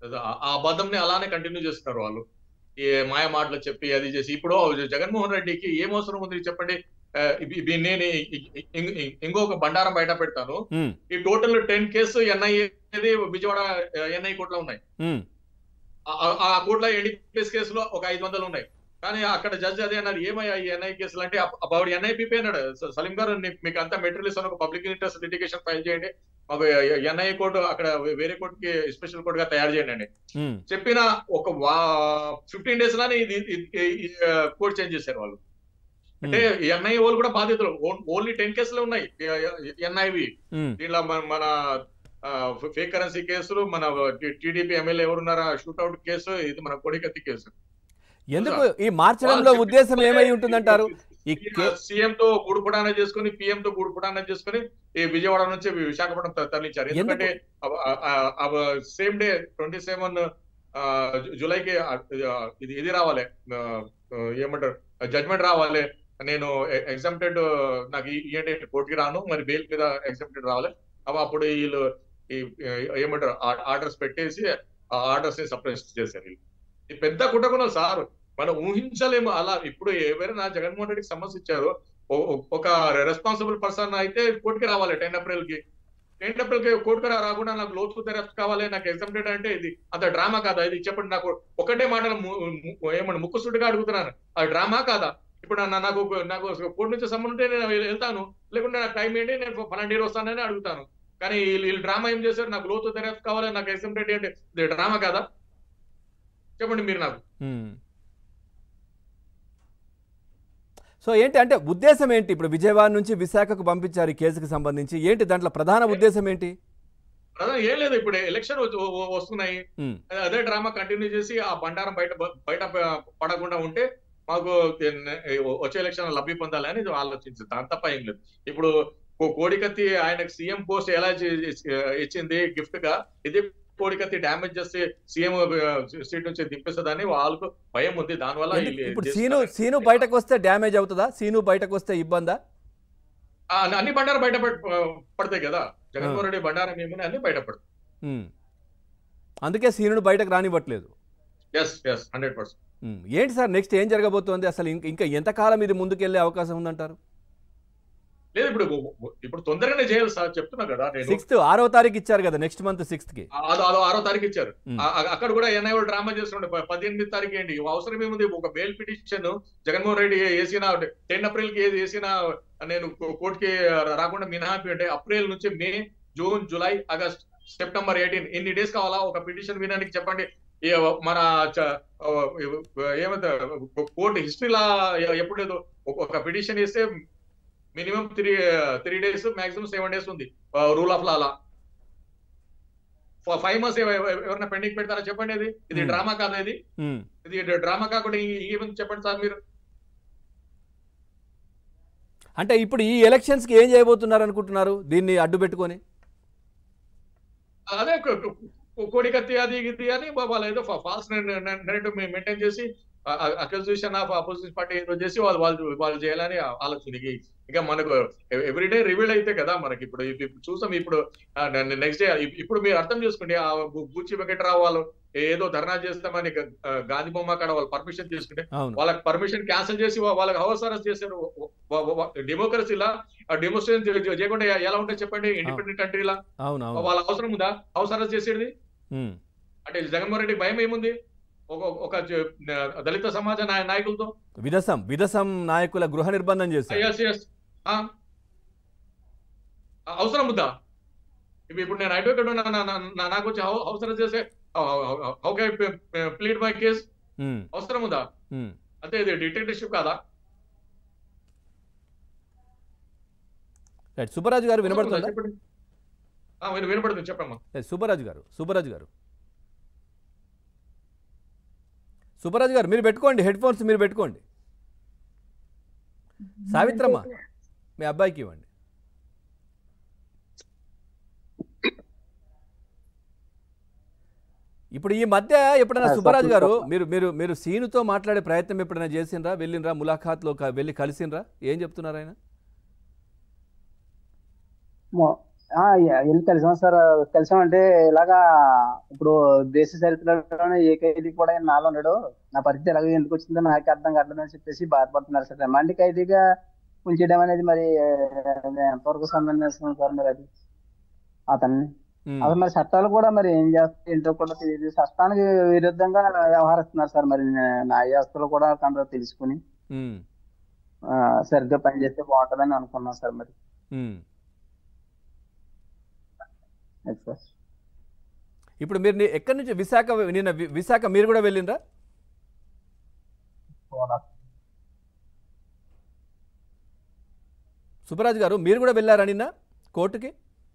ఆ- ఆ అబద్ధంని అలానే కంటిన్యూ చేస్తున్నారు వాళ్ళు ఈ మాయ మాటలు చెప్పి అది చేసి ఇప్పుడు జగన్మోహన్ రెడ్డికి ఏం అవసరం ఉంది చెప్పండి ఆ, ఇవి- ఇవి నేను ఇ- ఇ- ఇ- ఇంకొక బండారం బయట పెడతాను ఉమ్, ఈ టోటల్ టెన్ కేసు ఎన్ఐఏది విజయవాడ ఎన్ఐ కోర్టులో ఉన్నాయి ఉమ్, ఆ- ఆ- ఆ కోర్టులో ఎన్డీపీఎస్ కేసులో ఒక ఐదు వందలు ఉన్నాయి కానీ అక్కడ జడ్జి అదే అన్నారు ఏమయ్యా ఈ ఎన్ఐ కేసులు అంటే అబౌట్ ఎన్ఐపీపీ అన్నాడు స- సలీం గారు నీ- మీకు అంతా మెటీరియల్స్ ఒక పబ్లిక్ ఇంట్రెస్ట్ లిటిగేషన్ ఫైల్ చేయండి మాకు ఎన్ఐ కోర్టు అక్కడ వేరే కోర్టుకి స్పెషల్ కోర్ట్ గా తయారు చేయండి అని ఉమ్, చెప్పిన ఒక ఫిఫ్టీన్ డేస్ లానే ఇది కోర్ట్ చేంజ్ చేశారు వాళ్ళు అంటే ఎన్ఐ వాళ్ళు కూడా బాధితులు ఓన్లీ టెన్ కేసులు ఉన్నాయి ఎన్ఐవి ఉమ్, దీంట్లో మన- మన ఫేక్ కరెన్సీ కేసులు మన టీడీపీ ఎమ్మెల్యే ఎవరున్నారా షూట్అవుట్ కేసు ఇది మన కొడికత్తి కేసు ఎందుకు ఈ మార్చడంలో ఉద్దేశం ఏమై ఉంటుందంటారు ఈ కే- సీఎం తో గుడుపుడాన చేసుకుని పిఎం తో గుడుపుడాన చేసుకుని ఈ విజయవాడ నుంచి విశాఖపట్నం త- తరలించారు ఎందుకు? ఎందుకంటే సేమ్ డే ట్వంటీ సెవెన్ జూలైకి ఆ, ఆ, ఇది ఇది రావాలి ఆ, ఆ, ఏమంటారు జడ్జ్మెంట్ రావాలి నేను ఎగ్జామ్టెడ్ నాకు ఈ- ఏంటి కోర్టుకి రాను మరి బెయిల్ మీద ఎగ్జామ్టెడ్ రావాలి అవ అప్పుడు వీళ్ళు ఈ ఈ- ఏమంటారు ఆర్డర్స్ పెట్టేసి ఆ ఆర్డర్స్ ని సప్రెస్ చేశారు వీళ్ళు ఇది పెద్ద కుటకునం సార్ మనం ఊహించలేము అలా ఇప్పుడు ఎవరైనా జగన్మోహన్ రెడ్డికి సమస్య ఇచ్చారో ఓ- ఓ- ఒక రెస్పాన్సిబుల్ పర్సన్ అయితే కోర్టుకి రావాలి టెన్ ఏప్రిల్ కి టెన్ ఏప్రిల్ కి కోర్టుకి రా- రాకుండా నాకు లోతు దర్యాప్తు కావాలి నాకు ఎగ్జామ్టెడ్ అంటే ఇది అంత డ్రామా కాదా ఇది చెప్పండి నాకు ఒకటే మాటలు ము- ము- ఏమన్నా ముక్కుసుడిగా అడుగుతున్నాను అది డ్రామా కాదా ఇప్పుడు నా- నాకు నాకు కోర్టు నుంచి సంబంధం ఉంటే నేను వెళ్తాను లేకుంటే నాకు టైం ఏంటి నేను పన్నెండు ఇయర్ వస్తానని అడుగుతాను కానీ వీళ్ళు వీళ్ళు డ్రామా ఏం చేశారు నాకు లోతు దర్యాప్తు కావాలి నాకు ఎగ్జామ్టెడ్ అంటే ఇది డ్రామా కాదా చెప్పండి మీరు నాకు ఉమ్. సో ఏంటి అంటే ఉద్దేశం ఏంటి ఇప్పుడు విజయవాడ నుంచి విశాఖకు పంపించారు ఈ కేసుకు సంబంధించి ఏంటి దాంట్లో ప్రధాన ఉద్దేశం ఏంటి ప్రధాన ఏం లేదు ఇప్పుడు ఎలక్షన్ వస్తున్నాయి ఉమ్, అదే డ్రామా కంటిన్యూ చేసి ఆ బండారం బయట బయట ప- పడకుండా ఉంటే మాకు ఎన్- వచ్చే ఎలక్షన్ లబ్ధి పొందాలని ఇది ఆలోచించింది దాని తప్ప ఏం లేదు ఇప్పుడు కో- కోడికత్తి ఆయనకు సీఎం పోస్ట్ ఎలా చే- ఇచ్చింది గిఫ్ట్ గా ఇది కోడికత్తి డ్యామేజ్ చేస్తే సీఎం సీట్ నుంచి దింపేస్తుందని వాళ్ళకు భయం ఉంది దానివల్ల ఎందుకు? వీళ్ళు ఇప్పుడు చేస్తున్నారు. సీను సీను బయటకు వస్తే డ్యామేజ్ అవుతుందా సీను బయటకు వస్తే ఇబ్బందా ఆ, అన్ని బండారం బయట పడ్- పడతాయి కదా జగన్మోహన్ రెడ్డి బండారం ఏమని అన్ని బయట పడతాయి ఉమ్. అందుకే సీనును బయటకు రానివ్వట్లేదు yes yes hundred percent um, ఏంటి సార్ నెక్స్ట్ ఏం జరగబోతోంది అసలు ఇంక- ఇంకా ఎంతకాలం ఇది ముందుకెళ్లే అవకాశం ఉందంటారు లేదు ఇప్పుడు ఇప్పుడు తొందరగానే చేయాలి సార్ చెప్తున్నా కదా నేను సిక్స్త్ ఆరో తారీఖు ఇచ్చారు కదా నెక్స్ట్ మంత్ సిక్స్త్ కి అదో అదో ఆరో తారీఖు ఇచ్చారు ఉమ్. ఆ- ఆ- అక్కడ కూడా ఎన్ఐ వాళ్ళు డ్రామా చేస్తుండే ప- పద్దెనిమిది తారీఖు ఏంటి అవసరం ఏముంది ఒక బెయిల్ పిటిషన్ జగన్మోహన్ రెడ్డి వేసిన టెన్ ఏప్రిల్ కి ఏది వేసిన నేను కో- కోర్టుకి రాకుండా మినహాయింపు అంటే ఏప్రిల్ నుంచి May June July August September eighteen ఎన్ని డేస్ కావాలా ఒక పిటిషన్ వినడానికి చెప్పండి ఈ మన చ- ఏమంటారు కోర్టు హిస్టరీలా ఎప్పుడు లేదు ఒక- ఒక పిటిషన్ వేస్తే minimum three three days maximum seven days ఉంది rule of law five months ఎవరైనా పెండింగ్ పెడతారా చెప్పండి ఇది ఇది Hmm. డ్రామా కాదా ఇది ఉమ్. ఇది డ్రామా కాకుండా ఏమని చెప్పండి సార్ మీరు అంటే ఇప్పుడు ఈ ఎలక్షన్స్ కి ఏం చేయబోతున్నారు అనుకుంటున్నారు దీన్ని అడ్డు పెట్టుకొని అదే కొ- కొ- కోడికత్తి అది ఇది అని వాళ్ళ ఏదో ఫాల్స్ నెరేటివ్ మెయింటైన్ చేసి అక్యూజిషన్ ఆఫ్ అపోజిషన్ పార్టీ ఏదో చేసి వాళ్ళు వాళ్ళు వాళ్ళు చేయాలని ఆలోచన ఇక- ఇక మనకు ఎవ్రీడే రివీల్ అయితే కదా మనకి ఇప్పుడు ఇప్పుడు చూసాం ఇప్పుడు నెక్స్ట్ డే ఇప్పుడు మీరు అర్థం చేసుకోండి ఆ బు- బూచి వెంకటరావు వాళ్ళు ఏదో ధర్నా చేస్తామని గ- ఆ, గాంధీ బొమ్మ కాడ వాళ్ళు పర్మిషన్ తీసుకుంటే అవును వాళ్ళకి పర్మిషన్ క్యాన్సిల్ చేసి వా- వాళ్ళకి హౌస్ అరెస్ట్ చేశారు డెమోక్రసీలా డెమోస్ట్రేషన్ చేయకుండా ఎలా ఉంటుంది చెప్పండి ఇండిపెండెంట్ కంట్రీలా అవును అవును వాళ్ళ అవసరం ఉందా హౌస్ అరెస్ట్ చేసేది ఉమ్. అంటే జగన్మోహన్ రెడ్డి భయం ఏముంది ఒక ఒక జ- దళిత సమాజ నాయ- నాయకులతో విదసం విదసం నాయకుల గృహ నిర్బంధం చేశారు ఎస్ ఎస్ అవసరం ఉందా ఇప్పుడు ఇప్పుడు నేను అడ్వకేట్ ఉన్నా నా- నా- నా- నాకు వచ్చి హౌ- హౌస్ అరెస్ట్ చేసే how can plead my case um, అవసరం ఉందా ఉమ్. అంటే ఇది డిటెక్టివ్షిప్ కాదా రైట్ సుబ్బరాజు గారు వినబడుతుందా చెప్పండి ఆ, విన- వినపడుతుంది చెప్పమ్మా రైట్, సుబ్బరాజు గారు సుబ్బరాజు గారు సుబ్బరాజు గారు మీరు పెట్టుకోండి హెడ్ ఫోన్స్ మీరు పెట్టుకోండి సావిత్రమ్మ మీ అబ్బాయికి ఇవ్వండి ఇప్పుడు ఈ మధ్య ఎప్పుడైనా ఆ, సుబ్బరాజు గారు తప్పకుండా. మీరు మీరు మీరు సీనుతో మాట్లాడే ప్రయత్నం ఎప్పుడైనా చేసిండ్రా వెళ్ళినరా ములాఖాత్లో క- వెళ్ళి కలిసిండ్రా ఏం చెప్తున్నారు ఆయన మొ- ఆ, యా- వెళ్ళి కలిసాం సార్ కలిసాం అంటే ఇలాగా ఇప్పుడు దేశ చరిత్రలోనే ఏ ఖైదీ కూడా ఈయన నాలో ఉన్నాడు నా పరిస్థితి ఎలాగో ఎందుకు వచ్చిందో నాకు అర్థం కావట్లేదని చెప్పేసి బాధపడుతున్నారు సార్ రిమాండ్ ఖైదీగా ఉంచడం అనేది మరి ఆ, ఎంతవరకు సమంజసం సార్ మరి అది అతన్ని ఉమ్. అసలు మరి చట్టాలు కూడా మరి ఏం చేస్తారు ఏంటో కూడా తెలియదు చట్టానికి విరుద్ధంగా వ్యవహరిస్తున్నారు సార్ మరి న్యాయవ్యవస్థలు కూడా కొంత తెలుసుకుని ఉమ్. ఆ, సరిగ్గా పనిచేస్తే బాగుంటుందని అనుకున్నాం సార్ మరి ఉమ్. అది సార్ ఇప్పుడు మీరు ని- ఎక్కడి నుంచి విశాఖ నిన్న వి- విశాఖ మీరు కూడా వెళ్ళిండ్రా సుబ్బరాజు గారు మీరు కూడా వెళ్ళారా నిన్న కోర్టుకి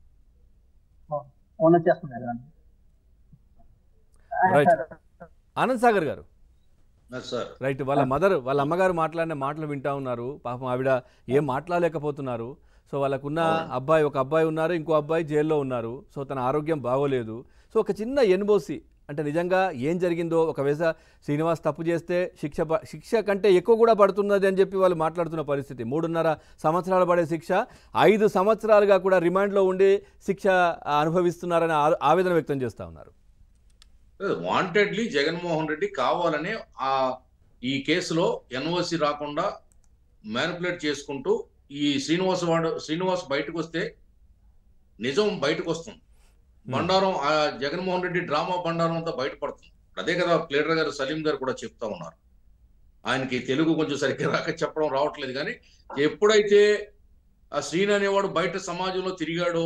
ఫోన్ వచ్చేస్తున్నాయి కదండి. Right Anand Sagar garu yes sir right వాళ్ళ మదర్ వాళ్ళ అమ్మగారు మాట్లాడిన మాటలు వింటా ఉన్నారు పాపం ఆవిడ ఏం మాట్లాడలేకపోతున్నారు సో వాళ్ళకున్న అబ్బాయి ఒక అబ్బాయి ఉన్నారు ఇంకో అబ్బాయి జైల్లో ఉన్నారు సో తన ఆరోగ్యం బాగోలేదు సో ఒక చిన్న ఎన్బోసి అంటే నిజంగా ఏం జరిగిందో ఒకవేళ శ్రీనివాస్ తప్పు చేస్తే శిక్ష ప- శిక్ష కంటే ఎక్కువ కూడా పడుతున్నది అని చెప్పి వాళ్ళు మాట్లాడుతున్న పరిస్థితి మూడున్నర సంవత్సరాలు పడే శిక్ష ఐదు సంవత్సరాలుగా కూడా రిమాండ్లో ఉండి శిక్ష ఆ, అనుభవిస్తున్నారని ఆ- ఆవేదన వ్యక్తం చేస్తూ ఉన్నారు వాంటెడ్లీ జగన్మోహన్ రెడ్డి కావాలని ఆ ఈ కేసులో ఎన్ఓసి రాకుండా మ్యానిపులేట్ చేసుకుంటూ ఈ శ్రీనివాస్ వాడు శ్రీనివాస్ బయటకు వస్తే నిజం బయటకు వస్తుంది బండారం ఆ జగన్మోహన్ రెడ్డి డ్రామా బండారం అంతా బయటపడుతుంది అదే కదా ప్లేడర్ గారు సలీం గారు కూడా చెప్తా ఉన్నారు ఆయనకి తెలుగు కొంచెం సరిగ్గా రాక చెప్పడం రావట్లేదు కానీ ఎప్పుడైతే ఆ శ్రీని అనేవాడు బయట సమాజంలో తిరిగాడో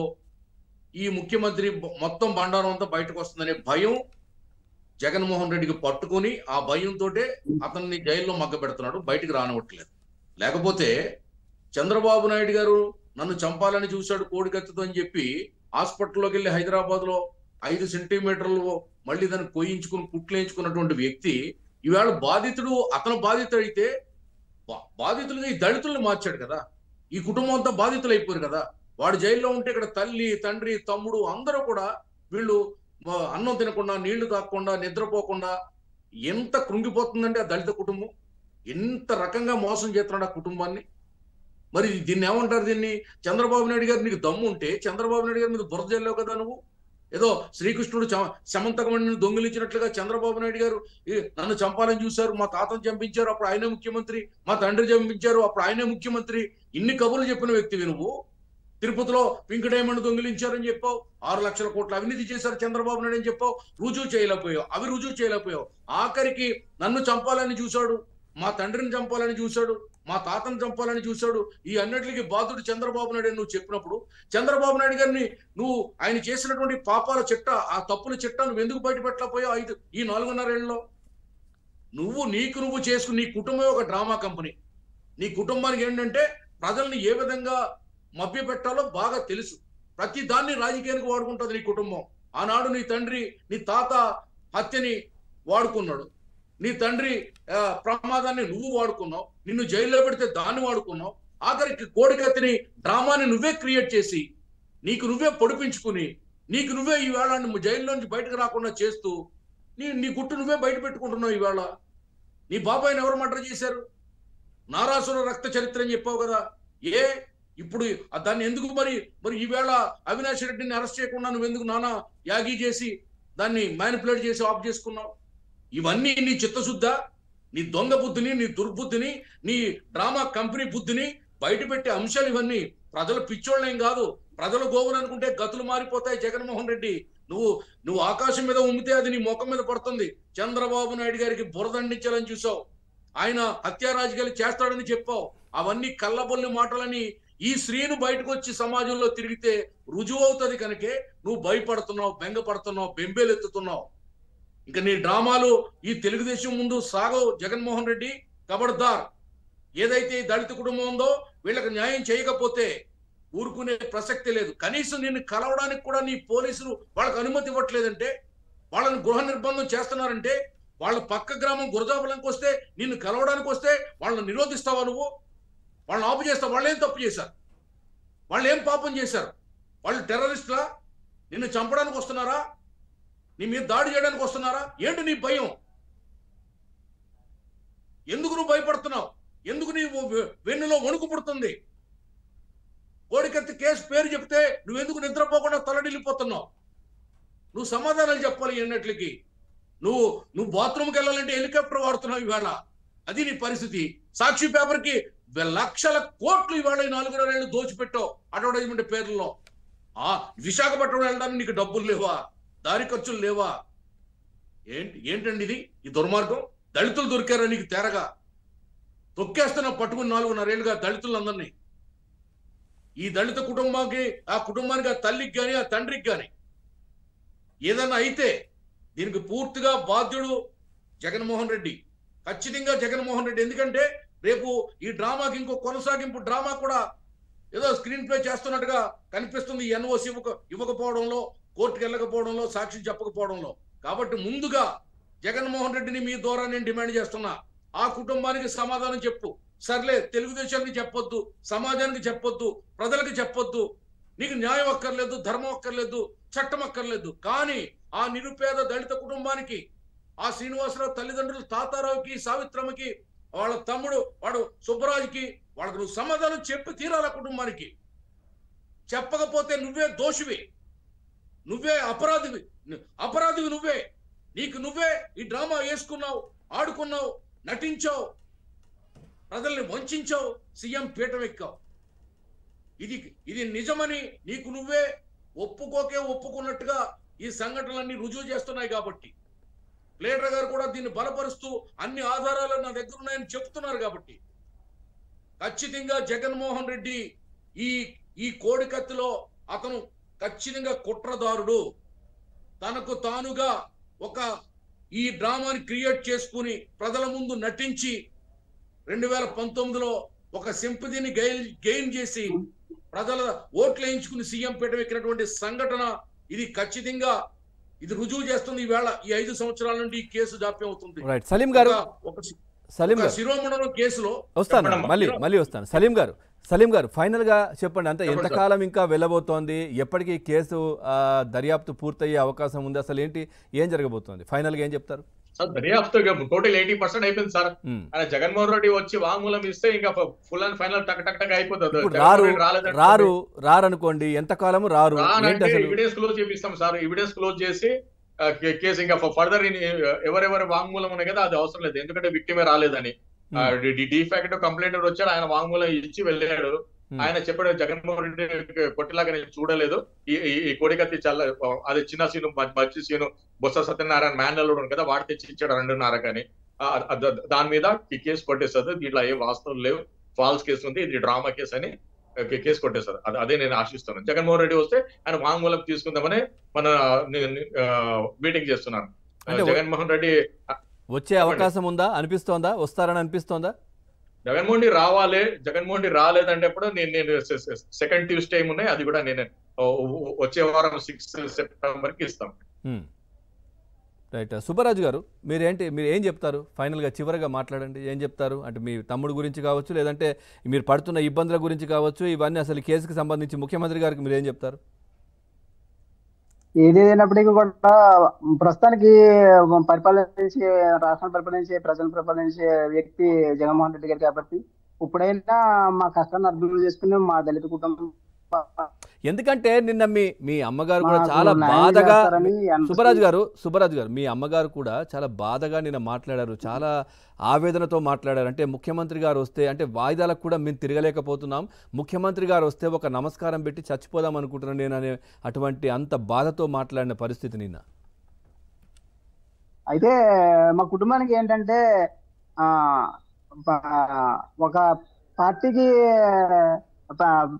ఈ ముఖ్యమంత్రి బ- మొత్తం బండారం అంతా బయటకు వస్తుందనే భయం జగన్మోహన్ రెడ్డికి పట్టుకొని ఆ భయంతో అతన్ని జైల్లో మగ్గ పెడుతున్నాడు బయటికి రానివ్వట్లేదు లేకపోతే చంద్రబాబు నాయుడు గారు నన్ను చంపాలని చూశాడు కోడికత్తుతో అని చెప్పి హాస్పిటల్లోకి వెళ్ళి హైదరాబాద్ లో ఐదు సెంటీమీటర్లు మళ్ళీ దాన్ని కొయ్యించుకుని కుట్లేయించుకున్నటువంటి వ్యక్తి ఈవేళ బాధితుడు అతను బాధితుడు అయితే బా- బాధితులుగా ఈ దళితుల్ని మార్చాడు కదా ఈ కుటుంబం అంతా బాధితులు అయిపోయారు కదా వాడు జైల్లో ఉంటే ఇక్కడ తల్లి తండ్రి తమ్ముడు అందరూ కూడా వీళ్ళు ఆ, అన్నం తినకుండా నీళ్లు తాగకుండా నిద్రపోకుండా ఎంత కృంగిపోతుందంటే ఆ దళిత కుటుంబం ఎంత రకంగా మోసం చేస్తున్నాడు ఆ కుటుంబాన్ని మరి దీన్ని ఏమంటారు దీన్ని చంద్రబాబు నాయుడు గారు నీకు దమ్ము ఉంటే చంద్రబాబు నాయుడు గారి మీద బురద జల్లావు కదా నువ్వు ఏదో శ్రీకృష్ణుడు చ- శమంతకమణిని దొంగిలించినట్లుగా చంద్రబాబు నాయుడు గారు "ఈ, నన్ను చంపాలని చూశారు మా తాతను చంపించారు అప్పుడు ఆయనే ముఖ్యమంత్రి మా తండ్రి చంపించారు అప్పుడు ఆయనే ముఖ్యమంత్రి ఇన్ని కబుర్లు చెప్పిన వ్యక్తివి నువ్వు తిరుపతిలో పింక్ డైమండ్ దొంగిలించారని చెప్పావు ఆరు లక్షల కోట్ల అవినీతి చేశారు చంద్రబాబు నాయుడు అని చెప్పావు రుజువు చేయలేకపోయావు అవి రుజువు చేయలేకపోయావు ఆఖరికి నన్ను చంపాలని చూశాడు మా తండ్రిని చంపాలని చూశాడు మా తాతను చంపాలని చూశాడు ఈ అన్నిటికీ బాధుడు చంద్రబాబు నాయుడు అని నువ్వు చెప్పినప్పుడు చంద్రబాబు నాయుడు గారిని నువ్వు ఆయన చేసినటువంటి పాపాల చిట్ట ఆ తప్పుల చిట్ట నువ్వు ఎందుకు బయటపెట్టలేకపోయావు ఐదు ఈ నాలుగున్నరేళ్లలో నువ్వు నీకు నువ్వు చేసుకుని నీ కుటుంబం ఒక డ్రామా కంపెనీ నీ కుటుంబానికి ఏంటంటే ప్రజల్ని ఏ విధంగా మభ్యపెట్టాలో బాగా తెలుసు ప్రతి దాన్ని రాజకీయానికి వాడుకుంటుంది నీ కుటుంబం ఆనాడు నీ తండ్రి నీ తాత హత్యని వాడుకున్నాడు నీ తండ్రి ఆ, ప్రమాదాన్ని నువ్వు వాడుకున్నావు నిన్ను జైల్లో పెడితే దాన్ని వాడుకున్నావు ఆఖరికి కోడికత్తిని డ్రామాని నువ్వే క్రియేట్ చేసి నీకు నువ్వే పొడిపించుకుని నీకు నువ్వే ఈవేళ నువ్వు జైల్లోంచి బయటకు రాకుండా చేస్తూ నీ నీ గుట్టు నువ్వే బయట పెట్టుకుంటున్నావు ఈవేళ నీ బాబాయిని ఎవరు మర్డర్ చేశారు నారాసుర రక్త చరిత్ర అని చెప్పావు కదా ఏ ఇప్పుడు ఆ దాన్ని ఎందుకు మరి మరి ఈవేళ అవినాష్ రెడ్డిని అరెస్ట్ చేయకుండా నువ్వు ఎందుకు నానా యాగి చేసి దాన్ని మ్యానిపులేట్ చేసి ఆఫ్ చేసుకున్నావు ఇవన్నీ నీ చిత్తశుద్ధ నీ దొంగ బుద్ధిని నీ దుర్బుద్ధిని నీ డ్రామా కంపెనీ బుద్ధిని బయట పెట్టే అంశాలు ఇవన్నీ ప్రజలు పిచ్చోళ్ళేం కాదు ప్రజలు గోవులు అనుకుంటే గతులు మారిపోతాయి జగన్మోహన్ రెడ్డి నువ్వు నువ్వు ఆకాశం మీద ఉమ్మితే అది నీ ముఖం మీద పడుతుంది చంద్రబాబు నాయుడు గారికి బురదండించాలని చూసావు ఆయన హత్యా రాజకీయాలు చేస్తాడని చెప్పావు అవన్నీ కళ్ళబొల్లి మాటలని ఈ స్త్రీను బయటకు వచ్చి సమాజంలో తిరిగితే రుజువు అవుతుంది కనుకే నువ్వు భయపడుతున్నావు బెంగపడుతున్నావు బెంబేలెత్తుతున్నావు ఇంకా నీ డ్రామాలు ఈ తెలుగుదేశం ముందు సాగవు జగన్మోహన్ రెడ్డి కబడ్దార్ ఏదైతే ఈ దళిత కుటుంబం ఉందో వీళ్ళకి న్యాయం చేయకపోతే ఊరుకునే ప్రసక్తి లేదు కనీసం నిన్ను కలవడానికి కూడా నీ పోలీసులు వాళ్ళకి అనుమతి ఇవ్వట్లేదంటే వాళ్ళని గృహ నిర్బంధం చేస్తున్నారంటే వాళ్ళ పక్క గ్రామం గురజాపులంకి వస్తే నిన్ను కలవడానికి వస్తే వాళ్ళని నిరోధిస్తావా నువ్వు వాళ్ళని ఆపు చేస్తావు వాళ్ళు ఏం తప్పు చేశారు వాళ్ళు ఏం పాపం చేశారు వాళ్ళు టెర్రరిస్టులా నిన్ను చంపడానికి వస్తున్నారా నీ మీద దాడి చేయడానికి వస్తున్నారా ఏంటి నీ భయం ఎందుకు నువ్వు భయపడుతున్నావు ఎందుకు నీ వె- వెన్నులో వణుకు పుడుతుంది కోడికత్తి కేసు పేరు చెప్తే నువ్వెందుకు నిద్రపోకుండా తలడిల్లిపోతున్నావు నువ్వు సమాధానాలు చెప్పాలి ఎన్నట్లకి నువ్వు నువ్వు బాత్రూమ్కి వెళ్ళాలంటే హెలికాప్టర్ వాడుతున్నావు ఇవాళ అది నీ పరిస్థితి సాక్షి పేపర్కి వె- లక్షల కోట్లు ఇవాళ ఈ నాలుగున్నర ఏళ్ళు దోచిపెట్టావు అడ్వర్టైజ్మెంట్ పేర్లలో ఆ విశాఖపట్నం వెళ్ళడానికి నీకు డబ్బులు లేవా దారి ఖర్చులు లేవా ఏంటి ఏంటండి ఇది ఈ దుర్మార్గం దళితులు దొరికారా నీకు తేరగా తొక్కేస్తున్న పట్టుకుని నాలుగున్నరేళ్ళుగా దళితులందరినీ ఈ దళిత కుటుంబానికి ఆ కుటుంబానికి ఆ తల్లికి గాని ఆ తండ్రికి గాని ఏదన్నా అయితే దీనికి పూర్తిగా బాధ్యుడు జగన్మోహన్ రెడ్డి ఖచ్చితంగా జగన్మోహన్ రెడ్డి ఎందుకంటే రేపు ఈ డ్రామాకి ఇంకో కొనసాగింపు డ్రామా కూడా ఏదో స్క్రీన్ ప్లే చేస్తున్నట్టుగా కనిపిస్తుంది ఈ ఎన్ఓసి ఇవ్వక ఇవ్వకపోవడంలో కోర్టుకు వెళ్ళకపోవడంలో సాక్షి చెప్పకపోవడంలో కాబట్టి ముందుగా జగన్మోహన్ రెడ్డిని మీ ద్వారా నేను డిమాండ్ చేస్తున్నా ఆ కుటుంబానికి సమాధానం చెప్పు సర్లే తెలుగుదేశానికి చెప్పొద్దు సమాజానికి చెప్పొద్దు ప్రజలకు చెప్పొద్దు నీకు న్యాయం అక్కర్లేదు ధర్మం అక్కర్లేదు చట్టం అక్కర్లేదు కానీ ఆ నిరుపేద దళిత కుటుంబానికి ఆ శ్రీనివాసరావు తల్లిదండ్రులు తాతారావుకి సావిత్రమ్మకి వాళ్ళ తమ్ముడు వాడు సుబ్బరాజుకి వాళ్ళకు నువ్వు సమాధానం చెప్పి తీరాల కుటుంబానికి చెప్పకపోతే నువ్వే దోషివి నువ్వే అపరాధివి అపరాధివి నువ్వే నీకు నువ్వే ఈ డ్రామా వేసుకున్నావు ఆడుకున్నావు నటించావు ప్రజల్ని వంచావు సీఎం పీఠం ఎక్కావు ఇది ఇది నిజమని నీకు నువ్వే ఒప్పుకోకే ఒప్పుకున్నట్టుగా ఈ సంఘటనలన్నీ రుజువు చేస్తున్నాయి కాబట్టి ప్లేటర్ గారు కూడా దీన్ని బలపరుస్తూ అన్ని ఆధారాలు నా దగ్గర ఉన్నాయని చెప్తున్నారు కాబట్టి ఖచ్చితంగా జగన్మోహన్ రెడ్డి ఈ ఈ కోడికత్తిలో అతను ఖచ్చితంగా కుట్రదారుడు తనకు తానుగా ఒక ఈ డ్రామాని క్రియేట్ చేసుకుని ప్రజల ముందు నటించి రెండు వేల పంతొమ్మిదిలో ఒక సింపతిని గెయిన్ గెయిన్ చేసి ప్రజల ఓట్లు వేయించుకుని సీఎం పీఠం ఎక్కినటువంటి సంఘటన ఇది ఖచ్చితంగా ఇది రుజువు చేస్తుంది ఈవేళ ఈ ఐదు సంవత్సరాల నుండి ఈ కేసు జాప్యం అవుతుంది రైట్ సలీం గారు ఒక- ఒక సి- సలీం ఒక గారు శిరోమండలం కేసులో వస్తాను చెప్పండమ్మా. మళ్ళీ మళ్ళీ వస్తాను సలీం గారు సలీం గారు ఫైనల్ గా చెప్పండి అంత చెప్పండి ఎంతకాలం ఇంకా వెళ్ళబోతోంది ఎప్పటికీ కేసు ఆ, దర్యాప్తు పూర్తయ్యే అవకాశం ఉంది అసలు ఏంటి ఏం జరగబోతోంది ఫైనల్ గా ఏం చెప్తారు సార్ దర్యాప్తు టోటల్ ఎయిటీ పర్సెంట్ అయిపోయింది సార్ ఉమ్. ఆయన జగన్మోహన్ రెడ్డి వచ్చి వాంగ్మూలం ఇస్తే ఇంకా ఫుల్ అండ్ ఫైనల్ టక్ టక్ టక్ అయిపోతుంది ఇప్పుడు జగన్మోహన్ రారు రెడ్డి రాలేదంటే రారు రారనుకోండి ఎంతకాలం రారు ఏంటి రానంటే అసలు ఎవిడెన్స్ క్లోజ్ చేపిస్తాం సార్ ఎవిడెన్స్ క్లోజ్ చేసి ఆ, కే- కేసు ఇంకా ఫర్దర్ ఎవరెవరి వాంగ్మూలం ఉన్నాయి కదా అది అవసరం లేదు ఎందుకంటే విక్టిమే రాలేదని డిఫాక్ట్ కంప్లైంట్ వచ్చాడు ఆయన వాంగ్మూలం ఇచ్చి వెళ్ళాడు Hmm. ఆయన చెప్పాడు జగన్మోహన్ రెడ్డి కొట్టిలాగా నేను చూడలేదు ఈ ఈ- ఈ కోడికత్తి చల్ల అది చిన్న సీను మ- మంచి సీను బొత్స సత్యనారాయణ మ్యాన్లలో ఉంది కదా వాడి తెచ్చి ఇచ్చాడు రెండున్నర కానీ ఆ, ఆ, ద- దాని మీద ఈ కేసు కొట్టేస్తుంది దీంట్లో ఏం వాస్తవం లేవు ఫాల్స్ కేసు ఉంది ఇది డ్రామా కేసు అని ఆ, కే- కేసు కొట్టేస్తారు అది అదే నేను ఆశిస్తున్నాను జగన్మోహన్ రెడ్డి వస్తే ఆయన వాంగ్మూలం తీసుకుందామని మన మీటింగ్ చేస్తున్నాను ఆ, అంటే జగన్మోహన్ రెడ్డి వచ్చే అవకాశం ఉందా అనిపిస్తోందా వస్తారని అనిపిస్తోందా జగన్మోహన్ రెడ్డి రావాలి జగన్మోహన్ రెడ్డి రాలేదంటే కూడా నేను నేను సెకండ్ ట్యూస్డే ఉన్నాయి అది కూడా నేను ఓ, ఓ, వచ్చే వారం సిక్స్ సెప్టెంబర్ కి ఇస్తాం ఉమ్. రైట్ సుబ్బరాజు గారు మీరేంటి మీరు ఏం చెప్తారు ఫైనల్గా చివరిగా మాట్లాడండి ఏం చెప్తారు అంటే మీ తమ్ముడు గురించి కావచ్చు లేదంటే మీరు పడుతున్న ఇబ్బందుల గురించి కావచ్చు ఇవన్నీ అసలు ఈ కేసుకి సంబంధించి ముఖ్యమంత్రి గారికి మీరు ఏం చెప్తారు ఏది అయినప్పటికీ కూడా ప్రస్తుతానికి పరిపాలించే రాష్ట్రం పరిపాలించే ప్రజలను పరిపాలించే వ్యక్తి జగన్మోహన్ రెడ్డి గారు కాబట్టి ఇప్పుడైనా మా కష్టాన్ని అర్థం చేసుకుని మా దళిత కుటుంబం ఎందుకంటే నిన్న మీ మీ అమ్మగారు కూడా మాకు చాలా న్యాయం బాధగా చేస్తారని అనిపిస్తుంది. సుబ్బరాజు గారు సుబ్బరాజు గారు మీ అమ్మగారు కూడా చాలా బాధగా నిన్న మాట్లాడారు చాలా ఆవేదనతో మాట్లాడారు అంటే ముఖ్యమంత్రి గారు వస్తే అంటే వాయిదాలకు కూడా మేము తిరగలేకపోతున్నాం ముఖ్యమంత్రి గారు వస్తే ఒక నమస్కారం పెట్టి చచ్చిపోదాం అనుకుంటున్నాను నేను అనే అటువంటి అంత బాధతో మాట్లాడిన పరిస్థితి నిన్న అయితే మా కుటుంబానికి ఏంటంటే ఆ ప- ఒక పార్టీకి ప-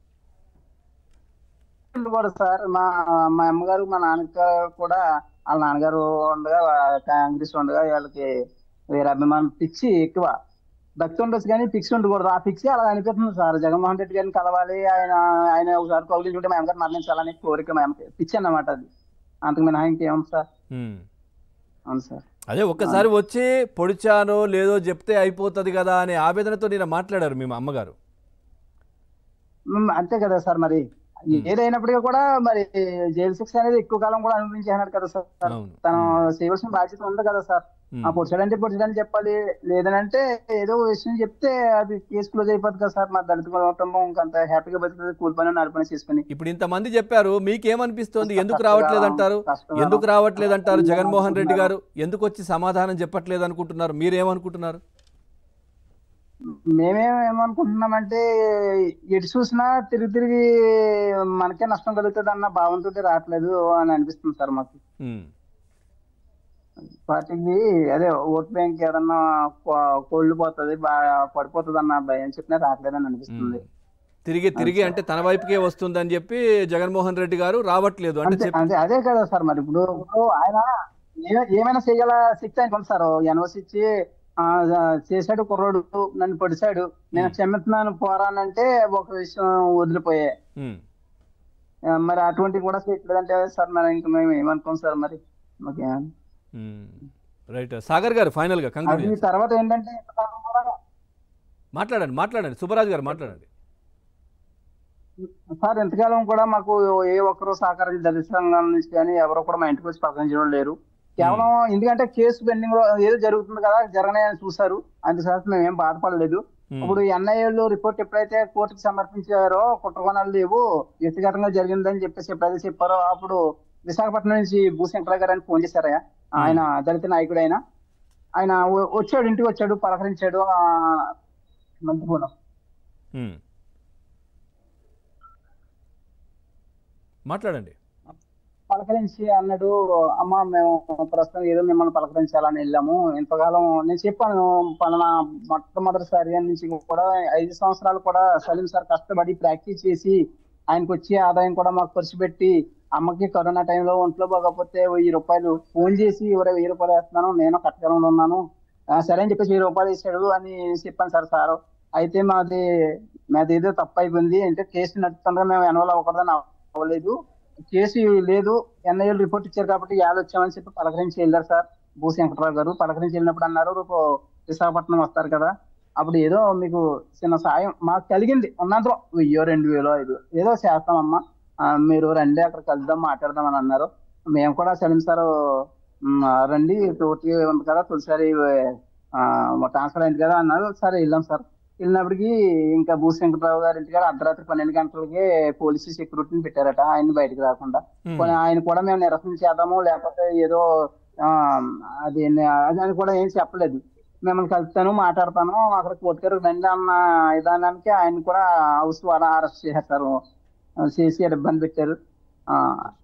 కూడా సార్ మా మా అమ్మగారు మా నాన్నగారు కూడా వాళ్ళ నాన్నగారు ఉండగా కాంగ్రెస్ ఉండగా వాళ్ళకి వేరే అభిమానం పిచ్చి ఎక్కువ భక్తి ఉండొచ్చు కానీ పిక్స్ ఉండకూడదు ఆ పిక్స్ అలా అనిపిస్తుంది సార్ జగన్మోహన్ రెడ్డి గారిని కలవాలి ఆయన ఆయన ఒకసారి కౌగిలించుకుంటే మా అమ్మగారు మరణించాలని కోరిక మా అమ్మకి పిచ్చి అన్నమాట అది అంతకు మినహా ఇంకేం సార్ ఉమ్. అవును సార్ అదే ఒక్కసారి వచ్చి పొడిచానో లేదో చెప్తే అయిపోతుంది కదా అనే ఆవేదనతో నిన్న మాట్లాడారు మీ అమ్మగారు మ్మ్, అంతే కదా సార్ మరి మ్మ్. ఏదైనప్పటికీ కూడా మరి జైలు శిక్ష అనేది ఎక్కువ కాలం కూడా అనుభవించేసినాడు కదా సార్ అవును తను ఉమ్. చేయవలసిన బాధ్యత ఉంది కదా సార్ ఉమ్. ఆ పొడిచాడంటే పొడిచాడని చెప్పాలి లేదనంటే ఏదో ఒక విషయం చెప్తే అది కేసు క్లోజ్ అయిపోతుంది కదా సార్ మా దళిత కుటుంబం ఇంకంత హ్యాపీగా బతుకుతుంది కూలి పని నడిపని చేసుకుని ఇప్పుడు ఇంతమంది చెప్పారు మీకేమనిపిస్తోంది ఎందుకు రావట్లేదంటారు ఎందుకు రావట్లేదంటారు జగన్మోహన్ రెడ్డి గారు ఎందుకు వచ్చి సమాధానం చెప్పట్లేదు అనుకుంటున్నారు మీరేమనుకుంటున్నారు మేమేమనుకుంటున్నామంటే ఎటు చూసినా తిరిగి తిరిగి మనకే నష్టం కలుగుతుంది అన్న భావంతో రావట్లేదు అని అనిపిస్తుంది సార్ మాకు ఉమ్. పార్టీకి అదే ఓట్ బ్యాంక్ ఏదన్నా కో- కోల్డ్ పోతుంది బాగా పడిపోతుంది అన్న భయం చెప్పినా రావట్లేదని అనిపిస్తుంది ఉమ్. తిరిగి తిరిగి అంటే తన వైపుకే వస్తుందని చెప్పి జగన్మోహన్ రెడ్డి గారు రావట్లేదు అంటే అంతే చెప్- అంతే అదే కదా సార్ మరి ఇప్పుడు ఇప్పుడు ఆయన ఏ- ఏమైనా చేయగల శక్తి ఆయనకు ఉంది సార్ ఎన్ఓసి ఇచ్చి ఆ, చేశాడు కుర్రోడు నన్ను పొడిచాడు నేను క్షమిస్తున్నాను పోరానంటే ఒక విషయం వదిలిపోయే ఉమ్. ఆ, మరి అటువంటివి కూడా చేయట్లేదంటే సార్ మరి ఇంకా మేము ఏమనుకోం సార్ మరి మాకే ఉమ్. రైట్ సాగర్ గారు ఫైనల్ గా అది కంక్లూడ్ తర్వాత ఏంటంటే ఇంతకాలం కూడా మాట్లాడండి మాట్లాడండి సుబ్బరాజు గారు మాట్లాడండి సార్ ఎంతకాలం కూడా మాకు ఏ ఒక్కరూ సహకరించి దళిత సంఘాల నుంచి కానీ ఎవరో కూడా మా ఇంటికి వచ్చి పలకరించడం లేరు కేవలం ఎందుకంటే కేసు పెండింగ్ లో ఏదో జరుగుతుంది కదా జరగనే చూసారు అందుకోసం మేము ఏం బాధపడలేదు ఉమ్. ఇప్పుడు ఎన్ఐఏలు రిపోర్ట్ ఎప్పుడైతే కోర్టుకి సమర్పించారో కుట్రకోణాలు లేవు వ్యక్తిగతంగా జరిగిందని చెప్పేసి ఎప్పుడైతే చెప్పారో అప్పుడు విశాఖపట్నం నుంచి భూశంకర గారు అని ఫోన్ చేశారయ్యా ఆయన దళిత నాయకుడు ఆయన ఆయన వ- వచ్చాడు ఇంటికి వచ్చాడు పలకరించాడు ఆ, మంత్రిపోవడం ఉమ్. మాట్లాడండి పలకరించి అన్నాడు అమ్మ మేము ప్రస్తుతం ఏదో మిమ్మల్ని పలకరించాలని వెళ్ళాము ఇంతకాలం నేను చెప్పాను పలానా మొట్టమొదటిసారి నుంచి కూడా ఐదు సంవత్సరాలు కూడా సలీం సార్ కష్టపడి ప్రాక్టీస్ చేసి ఆయనకు వచ్చే ఆదాయం కూడా మాకు ఖర్చు పెట్టి అమ్మకి కరోనా టైంలో ఒంట్లో బాగపోతే వెయ్యి రూపాయలు ఫోన్ చేసి ఎవరో వెయ్యి రూపాయలు వేస్తున్నాను నేను కట్టగలంలో ఉన్నాను ఆ, సరే అని చెప్పేసి వెయ్యి రూపాయలు ఇచ్చాడు అని చెప్పాను సార్ సార్ అయితే మాది మాది ఏదో తప్పు అయిపోయింది అంటే కేసు నడుస్తుండగా మేము ఎన్వాల్ అవ్వకూడదని అవ్వలేదు కేసు లేదు ఎన్ఐఏలు రిపోర్ట్ ఇచ్చారు కాబట్టి యాడ్ వచ్చామని చెప్పి పలకరించి వెళ్ళారు సార్ భూసి వెంకటరావు గారు పలకరించి వెళ్ళినప్పుడు అన్నారు రేపు విశాఖపట్నం వస్తారు కదా అప్పుడు ఏదో మీకు చిన్న సాయం మాకు కలిగింది ఉన్నంతలో వెయ్యో రెండు వేలో ఐదు ఏదో చేస్తామమ్మా ఆ, మీరు రండి అక్కడ కలుద్దాం మాట్లాడదాం అని అన్నారు మేము కూడా సలీం సార్ మ్, రండి తోటి ఉంది కదా తొలిసారి ట్రాన్స్ఫర్ అయింది కదా అన్నారు సరే వెళ్ళాం సార్ వెళ్ళినప్పటికి ఇంకా భూసి వెంకటరావు గారి ఇంటికాడ అర్ధరాత్రి పన్నెండు గంటలకి పోలీసు సెక్యూరిటీని పెట్టారట ఆయన బయటకు రాకుండా ఉమ్. పోనీ ఆయన కూడా మేము నిరసన చేద్దాము లేకపోతే ఏదో ఆ, అది అది అని కూడా ఏం చెప్పలేదు మిమ్మల్ని కలుపుతాను మాట్లాడతాను అక్కడ కోర్టు గారు రండి అన్న విధానానికి ఆయన కూడా హౌస్ ద్వారా అరెస్ట్ చేశారు చేసి ఇబ్బంది పెట్టారు ఆ,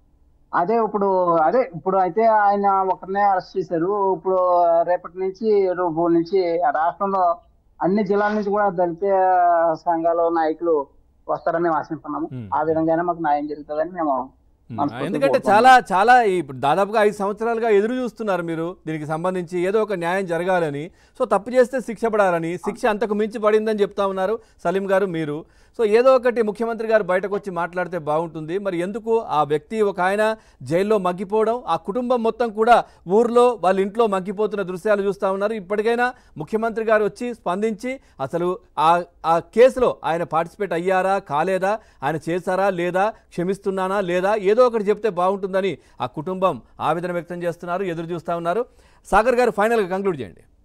అదే ఇప్పుడు అదే ఇప్పుడు అయితే ఆయన ఒకరినే అరెస్ట్ చేశారు ఇప్పుడు రేపటి నుంచి రేపు నుంచి రాష్ట్రంలో అన్ని జిల్లాల నుంచి కూడా దళిత సంఘాల నాయకులు వస్తారని మేము ఆశిస్తున్నాము ఉమ్. ఆ విధంగానే మాకు న్యాయం జరుగుతుందని మేము ఉమ్, మనస్ఫూర్తిగా ఎందుకంటే కోరుకుంటున్నాం. చాలా చాలా ఇప్పుడు దాదాపుగా ఐదు సంవత్సరాలుగా ఎదురు చూస్తున్నారు మీరు దీనికి సంబంధించి ఏదో ఒక న్యాయం జరగాలని సో తప్పు చేస్తే శిక్ష పడాలని శిక్ష అంతకు మించి పడిందని చెప్తా ఉన్నారు సలీం గారు మీరు సో ఏదో ఒకటి ముఖ్యమంత్రి గారు బయటకు వచ్చి మాట్లాడితే బాగుంటుంది మరి ఎందుకు ఆ వ్యక్తి ఒక ఆయన జైల్లో మగ్గిపోవడం ఆ కుటుంబం మొత్తం కూడా ఊర్లో వాళ్ళ ఇంట్లో మగ్గిపోతున్న దృశ్యాలు చూస్తూ ఉన్నారు ఇప్పటికైనా ముఖ్యమంత్రి గారు వచ్చి స్పందించి అసలు ఆ ఆ కేసులో ఆయన పార్టిసిపేట్ అయ్యారా కాలేదా ఆయన చేశారా లేదా క్షమిస్తున్నానా లేదా ఏదో ఒకటి చెప్తే బాగుంటుందని ఆ కుటుంబం ఆవేదన వ్యక్తం చేస్తున్నారు ఎదురు చూస్తూ ఉన్నారు సాగర్ గారు ఫైనల్గా కంక్లూడ్ చేయండి